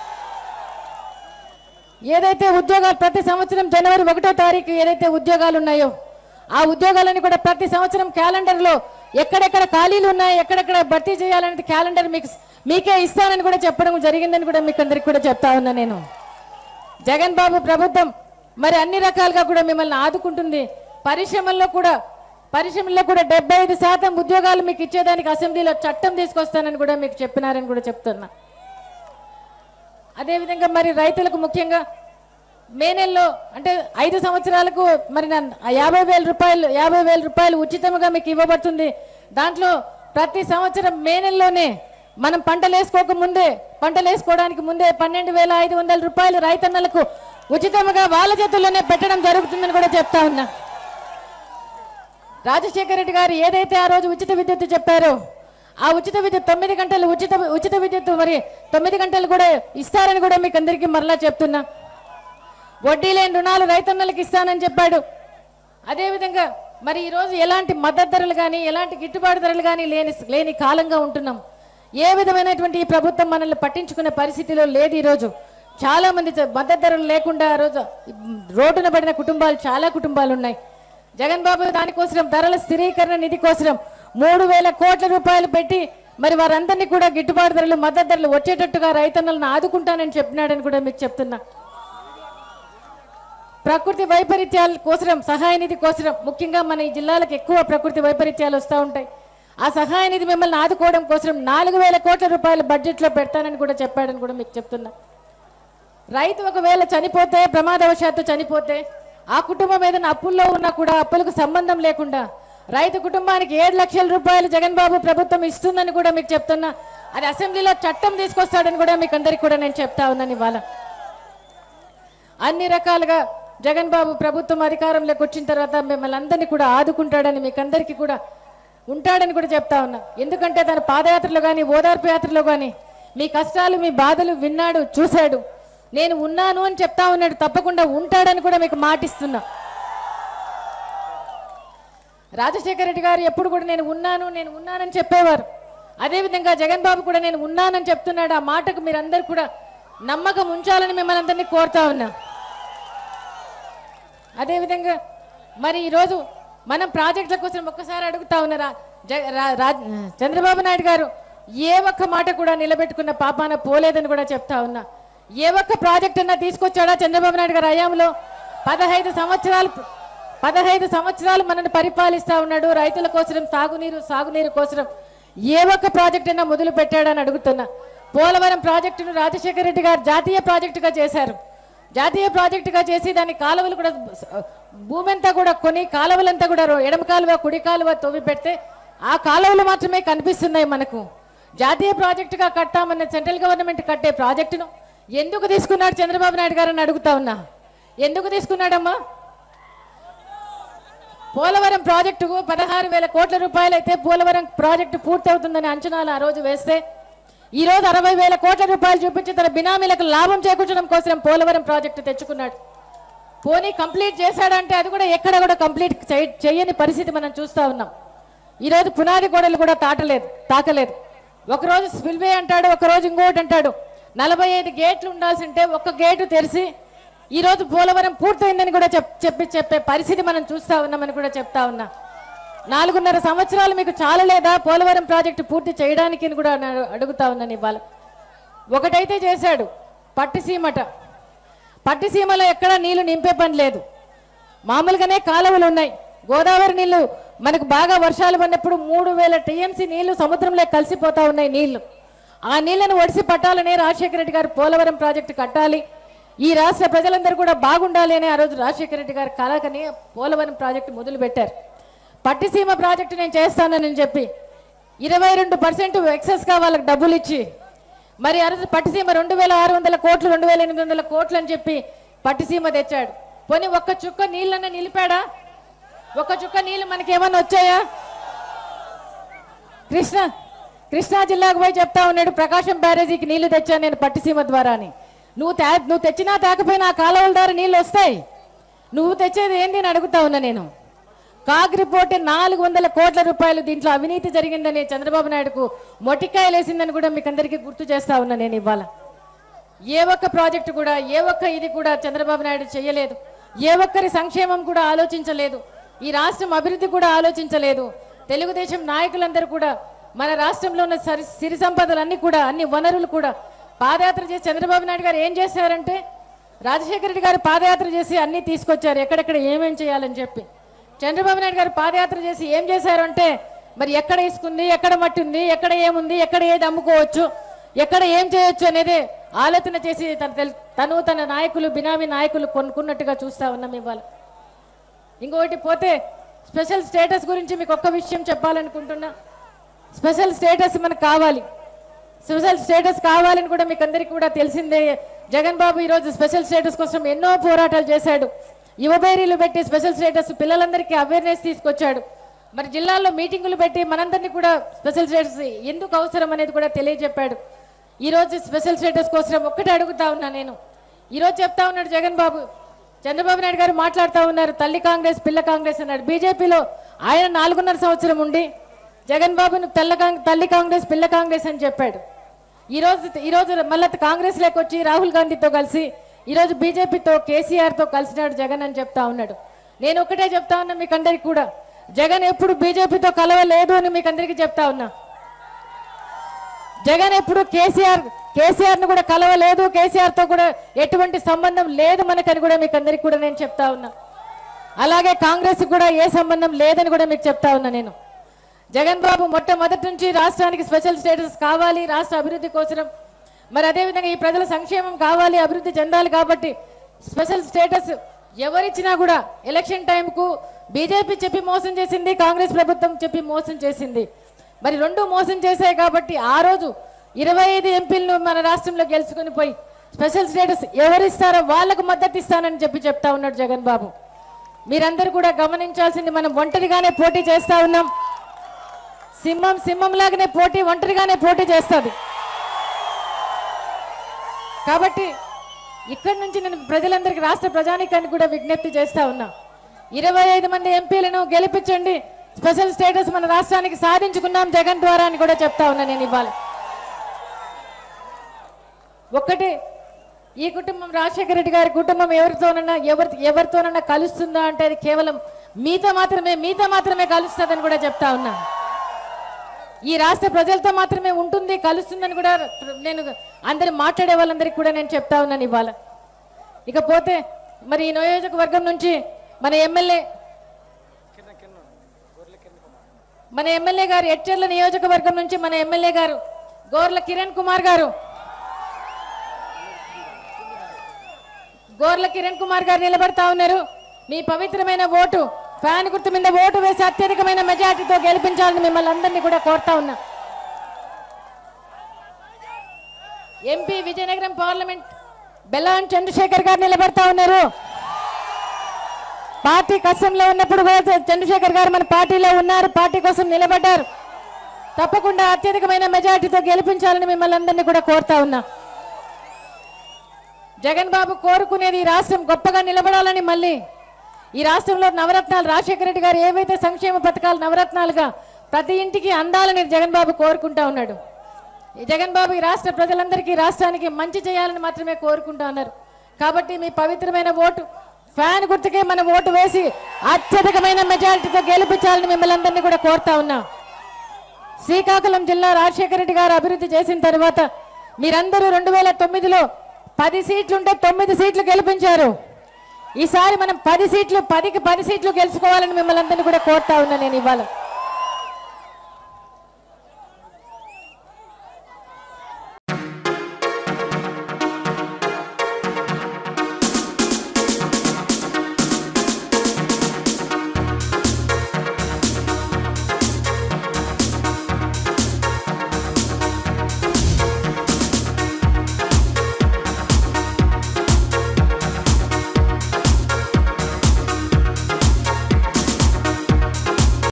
ఏదైతే ఉద్యోగాలు ప్రతి సంవత్సరం జనవరి ఒకటో తారీఖు ఏదైతే ఉద్యోగాలు ఉన్నాయో ఆ ఉద్యోగాలని కూడా ప్రతి సంవత్సరం క్యాలెండర్లో ఎక్కడెక్కడ ఖాళీలు ఉన్నాయి ఎక్కడెక్కడ భర్తీ చేయాలనేది క్యాలెండర్ మీకు మీకే ఇస్తానని కూడా చెప్పడం జరిగిందని కూడా మీకు అందరికి కూడా చెప్తా ఉన్నా నేను జగన్ బాబు ప్రభుత్వం మరి అన్ని రకాలుగా కూడా మిమ్మల్ని ఆదుకుంటుంది పరిశ్రమల్లో కూడా పరిశ్రమల్లో కూడా డెబ్బై ఐదు శాతం ఉద్యోగాలు మీకు ఇచ్చేదానికి అసెంబ్లీలో చట్టం తీసుకొస్తానని కూడా మీకు చెప్పినారని కూడా చెప్తున్నా అదేవిధంగా మరి రైతులకు ముఖ్యంగా మే నెలలో అంటే ఐదు సంవత్సరాలకు మరి నా- ఆ యాభై వేల రూపాయలు యాభై వేల రూపాయలు ఉచితంగా మీకు ఇవ్వబడుతుంది దాంట్లో ప్రతి సంవత్సరం మే నెలలోనే మనం పంటలు వేసుకోక ముందే పంటలు వేసుకోవడానికి ముందే పన్నెండు వేల ఐదు వందల రూపాయలు రైతన్నలకు ఉచితంగా వాళ్ళ చేతుల్లోనే పెట్టడం జరుగుతుందని కూడా చెప్తా ఉన్నా రాజశేఖర రెడ్డి గారు ఏదైతే ఆ రోజు ఉచిత విద్యుత్ చెప్పారో ఆ ఉచిత విద్యుత్ తొమ్మిది గంటలు ఉచిత ఉచిత విద్యుత్ మరి తొమ్మిది గంటలు కూడా ఇస్తారని కూడా మీకు అందరికీ మరలా చెప్తున్నా వడ్డీ లేని రుణాలు రైతన్నలకు ఇస్తానని చెప్పాడు అదేవిధంగా మరి ఈరోజు ఎలాంటి మద్దతు ధరలు కానీ ఎలాంటి గిట్టుబాటు ధరలు కానీ లేని లేని కాలంగా ఉంటున్నాం ఏ విధమైనటువంటి ఈ ప్రభుత్వం మనల్ని పట్టించుకునే పరిస్థితిలో లేదు ఈరోజు చాలా మంది చ- మద్దతు ధరలు లేకుండా ఆ రోజు రోడ్డున పడిన కుటుంబాలు చాలా కుటుంబాలు ఉన్నాయి జగన్ బాబు దానికోసం ధరల స్థిరీకరణ నిధి కోసం మూడు వేల కోట్ల రూపాయలు పెట్టి మరి వారందరినీ కూడా గిట్టుబాటు ధరలు మద్దతు ధరలు వచ్చేటట్టుగా రైతన్నలను ఆదుకుంటానని చెప్పినాడని కూడా మీకు చెప్తున్నా ప్రకృతి వైపరీత్యాల కోసం సహాయ నిధి కోసం ముఖ్యంగా మన ఈ జిల్లాలకు ఎక్కువ ప్రకృతి వైపరీత్యాలు వస్తూ ఉంటాయి ఆ సహాయ నిధి మిమ్మల్ని ఆదుకోవడం కోసం నాలుగు వేల కోట్ల రూపాయలు బడ్జెట్లో పెడతానని కూడా చెప్పాడని కూడా మీకు చెప్తున్నా రైతు ఒకవేళ చనిపోతే ప్రమాదవశాత్తు చనిపోతే ఆ కుటుంబం ఏదైనా అప్పుల్లో ఉన్నా కూడా అప్పులకు సంబంధం లేకుండా రైతు కుటుంబానికి ఏడు లక్షల రూపాయలు జగన్ బాబు ప్రభుత్వం ఇస్తుందని కూడా మీకు చెప్తున్నా అది అసెంబ్లీలో చట్టం తీసుకొస్తాడని కూడా మీకు అందరికి కూడా నేను చెప్తా ఉన్నాను ఇవాళ అన్ని రకాలుగా జగన్ బాబు ప్రభుత్వం అధికారంలోకి వచ్చిన తర్వాత మిమ్మల్ని అందరినీ కూడా ఆదుకుంటాడని మీకు అందరికీ కూడా ఉంటాడని కూడా చెప్తా ఉన్నా ఎందుకంటే తన పాదయాత్రలో కానీ ఓదార్పు యాత్రలో కానీ మీ కష్టాలు మీ బాధలు విన్నాడు చూశాడు నేను ఉన్నాను అని చెప్తా ఉన్నాడు తప్పకుండా ఉంటాడని కూడా మీకు మాటిస్తున్నా రాజశేఖర రెడ్డి గారు ఎప్పుడు కూడా నేను ఉన్నాను నేను ఉన్నానని చెప్పేవారు అదేవిధంగా జగన్ బాబు కూడా నేను ఉన్నానని చెప్తున్నాడు ఆ మాటకు మీరందరూ కూడా నమ్మకం ఉంచాలని మిమ్మల్ని అందరినీ కోరుతా ఉన్నా అదేవిధంగా మరి ఈరోజు మనం ప్రాజెక్టుల కోసం ఒక్కసారి అడుగుతా ఉన్నారా జ- రా- రా- చంద్రబాబు నాయుడు గారు ఏ ఒక్క మాట కూడా నిలబెట్టుకున్న పాపాన పోలేదని కూడా చెప్తా ఉన్నా ఏ ఒక్క ప్రాజెక్ట్ అన్నా తీసుకొచ్చాడా చంద్రబాబు నాయుడు గారు హయాంలో పదహైదు సంవత్సరాలు పదహైదు సంవత్సరాలు మనల్ని పరిపాలిస్తా ఉన్నాడు రైతుల కోసం సాగునీరు సాగునీరు కోసం ఏ ఒక్క ప్రాజెక్ట్ అయినా మొదలు పెట్టాడని అడుగుతున్నా పోలవరం ప్రాజెక్టును రాజశేఖర రెడ్డి గారు జాతీయ ప్రాజెక్టుగా చేశారు జాతీయ ప్రాజెక్టుగా చేసి దాని కాలువలు కూడా భూమి అంతా కూడా కొని కాలువలంతా కూడా రో- ఎడమ కాలువ కుడి కాలువ తవ్వి పెడితే ఆ కాలువలు మాత్రమే కనిపిస్తున్నాయి మనకు జాతీయ ప్రాజెక్టుగా కట్టామన్న సెంట్రల్ గవర్నమెంట్ కట్టే ప్రాజెక్టును ఎందుకు తీసుకున్నాడు చంద్రబాబు నాయుడు గారని అడుగుతా ఉన్నా ఎందుకు తీసుకున్నాడమ్మా పోలవరం ప్రాజెక్టుకు పదహారు వేల కోట్ల రూపాయలు అయితే పోలవరం ప్రాజెక్టు పూర్తవుతుందని అంచనాలు ఆ రోజు వేస్తే ఈ రోజు అరవై వేల కోట్ల రూపాయలు చూపించి తన బినామీలకు లాభం చేకూర్చడం కోసం పోలవరం ప్రాజెక్టు తెచ్చుకున్నాడు పోనీ కంప్లీట్ చేశాడంటే అది కూడా ఎక్కడ కూడా కంప్లీట్ చేయ- చేయని పరిస్థితి మనం చూస్తా ఉన్నాం ఈ రోజు పునాది గోడలు కూడా తాటలేదు తాకలేదు ఒకరోజు స్పిల్వే అంటాడు ఒకరోజు ఇంకోటి అంటాడు నలభై ఐదు గేట్లు ఉండాల్సి ఉంటే ఒక్క గేటు తెరిచి ఈరోజు పోలవరం పూర్తయిందని కూడా చెప్ చెప్పి చెప్పే పరిస్థితి మనం చూస్తా ఉన్నామని కూడా చెప్తా ఉన్నా నాలుగున్నర సంవత్సరాలు మీకు చాలలేదా పోలవరం ప్రాజెక్టు పూర్తి చేయడానికి అని కూడా నేను అడుగుతా ఉన్నాను ఇవాళ ఒకటైతే చేశాడు పట్టిసీమట పట్టిసీమలో ఎక్కడా నీళ్లు నింపే పని లేదు మామూలుగానే కాలువలు ఉన్నాయి గోదావరి నీళ్లు మనకు బాగా వర్షాలు పడినప్పుడు మూడు వేల టీఎంసీ నీళ్లు సముద్రంలో కలిసిపోతా ఉన్నాయి నీళ్లు ఆ నీళ్లను ఒడిసి పట్టాలనే రాజశేఖర రెడ్డి గారు పోలవరం ప్రాజెక్టు కట్టాలి ఈ రాష్ట్ర ప్రజలందరూ కూడా బాగుండాలి అని ఆ రోజు రాజశేఖర రెడ్డి గారు కలకని పోలవరం ప్రాజెక్టు మొదలు పెట్టారు పట్టిసీమ ప్రాజెక్టు నేను చేస్తానని చెప్పి ఇరవై రెండు పర్సెంట్ ఎక్సెస్గా వాళ్ళకి డబ్బులు ఇచ్చి మరి ఆ రోజు పట్టిసీమ రెండు వేల ఆరు వందల కోట్లు రెండు వేల ఎనిమిది వందల కోట్లు అని చెప్పి పట్టిసీమ తెచ్చాడు పోనీ ఒక్క చుక్క నీళ్ళన్నా నిలిపాడా ఒక్క చుక్క నీళ్ళు మనకి ఏమన్నా వచ్చాయా కృష్ణ కృష్ణా జిల్లాకు పోయి చెప్తా ఉన్నాడు ప్రకాశం బ్యారేజీకి నీళ్లు తెచ్చాను నేను పట్టిసీమ ద్వారా అని నువ్వు తే నువ్వు తెచ్చినా తేకపోయినా ఆ కాలువల ద్వారా నీళ్ళు వస్తాయి నువ్వు తెచ్చేది ఏంది అని అడుగుతా ఉన్నా నేను కాగ్ రిపోర్ట్ నాలుగు వందల కోట్ల రూపాయలు దీంట్లో అవినీతి జరిగిందని చంద్రబాబు నాయుడుకు మొటికాయలు వేసిందని కూడా మీకు అందరికీ గుర్తు చేస్తా ఉన్నా నేను ఇవాళ ఏ ఒక్క ప్రాజెక్టు కూడా ఏ ఒక్క ఇది కూడా చంద్రబాబు నాయుడు చేయలేదు ఏ ఒక్కరి సంక్షేమం కూడా ఆలోచించలేదు ఈ రాష్ట్రం అభివృద్ధి కూడా ఆలోచించలేదు తెలుగుదేశం నాయకులందరూ కూడా మన రాష్ట్రంలో ఉన్న సరి సిరి సంపదలన్నీ కూడా అన్ని వనరులు కూడా పాదయాత్ర చేసి చంద్రబాబు నాయుడు గారు ఏం చేశారంటే రాజశేఖర రెడ్డి గారు పాదయాత్ర చేసి అన్ని తీసుకొచ్చారు ఎక్కడెక్కడ ఏమేం చేయాలని చెప్పి చంద్రబాబు నాయుడు గారు పాదయాత్ర చేసి ఏం చేశారు అంటే మరి ఎక్కడ ఇసుకుంది ఎక్కడ మట్టి ఉంది ఎక్కడ ఏముంది ఎక్కడ ఏది అమ్ముకోవచ్చు ఎక్కడ ఏం చేయొచ్చు అనేది ఆలోచన చేసి తన తెల్- తను తన నాయకులు బినామీ నాయకులు కొనుక్కున్నట్టుగా చూస్తా ఉన్నాం ఇవాళ ఇంకొకటి పోతే స్పెషల్ స్టేటస్ గురించి మీకు ఒక్క విషయం చెప్పాలనుకుంటున్నా స్పెషల్ స్టేటస్ మనకు కావాలి స్పెషల్ స్టేటస్ కావాలని కూడా మీకు అందరికీ కూడా తెలిసిందే జగన్ బాబు ఈరోజు స్పెషల్ స్టేటస్ కోసం ఎన్నో పోరాటాలు చేశాడు యువబేరీలు పెట్టి స్పెషల్ స్టేటస్ పిల్లలందరికీ అవేర్నెస్ తీసుకొచ్చాడు మరి జిల్లాల్లో మీటింగులు పెట్టి మనందరినీ కూడా స్పెషల్ స్టేటస్ ఎందుకు అవసరం అనేది కూడా తెలియజెప్పాడు ఈరోజు స్పెషల్ స్టేటస్ కోసం ఒక్కటే అడుగుతా ఉన్నా నేను ఈరోజు చెప్తా ఉన్నాడు జగన్ బాబు చంద్రబాబు నాయుడు గారు మాట్లాడుతూ ఉన్నారు తల్లి కాంగ్రెస్ పిల్ల కాంగ్రెస్ అన్నాడు బీజేపీలో ఆయన నాలుగున్నర సంవత్సరం ఉండి జగన్ బాబును తెల్ల కాంగ్- తల్లి కాంగ్రెస్ పిల్ల కాంగ్రెస్ అని చెప్పాడు ఈ రోజు ఈ రోజు మళ్ళీ కాంగ్రెస్ వచ్చి రాహుల్ గాంధీతో కలిసి ఈ రోజు బీజేపీతో కేసీఆర్తో కలిసినాడు జగన్ అని చెప్తా ఉన్నాడు నేను ఒకటే చెప్తా ఉన్నా మీకు అందరికి కూడా జగన్ ఎప్పుడు బీజేపీతో కలవలేదు అని మీకు అందరికీ చెప్తా ఉన్నా జగన్ ఎప్పుడు కేసీఆర్ కేసీఆర్ ను కూడా కలవలేదు కేసీఆర్ తో కూడా ఎటువంటి సంబంధం లేదు మనకని కూడా మీకు అందరికి కూడా నేను చెప్తా ఉన్నా అలాగే కాంగ్రెస్ కూడా ఏ సంబంధం లేదని కూడా మీకు చెప్తా ఉన్నా నేను జగన్ బాబు మొట్టమొదటి నుంచి రాష్ట్రానికి స్పెషల్ స్టేటస్ కావాలి రాష్ట్ర అభివృద్ధి కోసం మరి అదేవిధంగా ఈ ప్రజల సంక్షేమం కావాలి అభివృద్ధి చెందాలి కాబట్టి స్పెషల్ స్టేటస్ ఎవరిచ్చినా కూడా ఎలక్షన్ టైంకు బీజేపీ చెప్పి మోసం చేసింది కాంగ్రెస్ ప్రభుత్వం చెప్పి మోసం చేసింది మరి రెండు మోసం చేశాయి కాబట్టి ఆ రోజు ఇరవై ఐదు ఎంపీలను మన రాష్ట్రంలో గెలుచుకొని పోయి స్పెషల్ స్టేటస్ ఎవరిస్తారో వాళ్ళకు మద్దతు ఇస్తానని చెప్పి చెప్తా ఉన్నాడు జగన్ బాబు మీరందరూ కూడా గమనించాల్సింది మనం ఒంటరిగానే పోటీ చేస్తా ఉన్నాం సింహం సింహం లాగానే పోటీ ఒంటరిగానే పోటీ చేస్తుంది కాబట్టి ఇక్కడి నుంచి నేను ప్రజలందరికీ రాష్ట్ర ప్రజానికానికి కూడా విజ్ఞప్తి చేస్తా ఉన్నా ఇరవై ఐదు మంది ఎంపీలను గెలిపించండి స్పెషల్ స్టేటస్ మన రాష్ట్రానికి సాధించుకున్నాం జగన్ ద్వారా అని కూడా చెప్తా ఉన్నా నేను ఇవాళ ఒక్కటే ఈ కుటుంబం రాజశేఖర రెడ్డి గారి కుటుంబం ఎవరితోనన్నా ఎవరి ఎవరితోనన్నా కలుస్తుందా అంటే అది కేవలం మీతో మాత్రమే మీతో మాత్రమే కలుస్తుందని కూడా చెప్తా ఉన్నా ఈ రాష్ట్ర ప్రజలతో మాత్రమే ఉంటుంది కలుస్తుందని కూడా నేను అందరు మాట్లాడే వాళ్ళందరికీ కూడా నేను చెప్తా ఉన్నాను ఇవాళ ఇకపోతే మరి ఈ నియోజకవర్గం నుంచి మన ఎమ్మెల్యే మన ఎమ్మెల్యే గారు ఎడ్చర్ల నియోజకవర్గం నుంచి మన ఎమ్మెల్యే గారు గోర్ల కిరణ్ కుమార్ గారు గోర్ల కిరణ్ కుమార్ గారు నిలబడతా ఉన్నారు మీ పవిత్రమైన ఓటు ఫ్యాన్ గుర్తు మీద ఓటు వేసి అత్యధికమైన మెజార్టీతో గెలిపించాలని మిమ్మల్ని అందరినీ కూడా కోరుతా ఉన్నా ఎంపీ విజయనగరం పార్లమెంట్ బెల్లాన్ చంద్రశేఖర్ గారు నిలబడతా ఉన్నారు పార్టీ కష్టంలో ఉన్నప్పుడు కూడా చంద్రశేఖర్ గారు మన పార్టీలో ఉన్నారు పార్టీ కోసం నిలబడ్డారు తప్పకుండా అత్యధికమైన మెజార్టీతో గెలిపించాలని మిమ్మల్ని అందరినీ కూడా కోరుతా ఉన్నా జగన్ బాబు కోరుకునేది ఈ రాష్ట్రం గొప్పగా నిలబడాలని మళ్ళీ ఈ రాష్ట్రంలో నవరత్నాలు రాజశేఖర రెడ్డి గారు ఏవైతే సంక్షేమ పథకాలు నవరత్నాలుగా ప్రతి ఇంటికి అందాలని జగన్ బాబు కోరుకుంటా ఉన్నాడు ఈ జగన్ బాబు ఈ రాష్ట్ర ప్రజలందరికీ రాష్ట్రానికి మంచి చేయాలని మాత్రమే కోరుకుంటా ఉన్నారు కాబట్టి మీ పవిత్రమైన ఓటు ఫ్యాన్ గుర్తుకే మన ఓటు వేసి అత్యధికమైన మెజారిటీతో గెలిపించాలని మిమ్మల్ని అందరినీ కూడా కోరుతా ఉన్నా శ్రీకాకుళం జిల్లా రాజశేఖర రెడ్డి గారు అభివృద్ధి చేసిన తర్వాత మీరందరూ రెండు వేల తొమ్మిదిలో పది సీట్లుంటే తొమ్మిది సీట్లు గెలిపించారు ఈసారి మనం పది సీట్లు పదికి పది సీట్లు గెలుచుకోవాలని మిమ్మల్ని అందరినీ కూడా కోరుతా ఉన్నా నేను ఇవాళ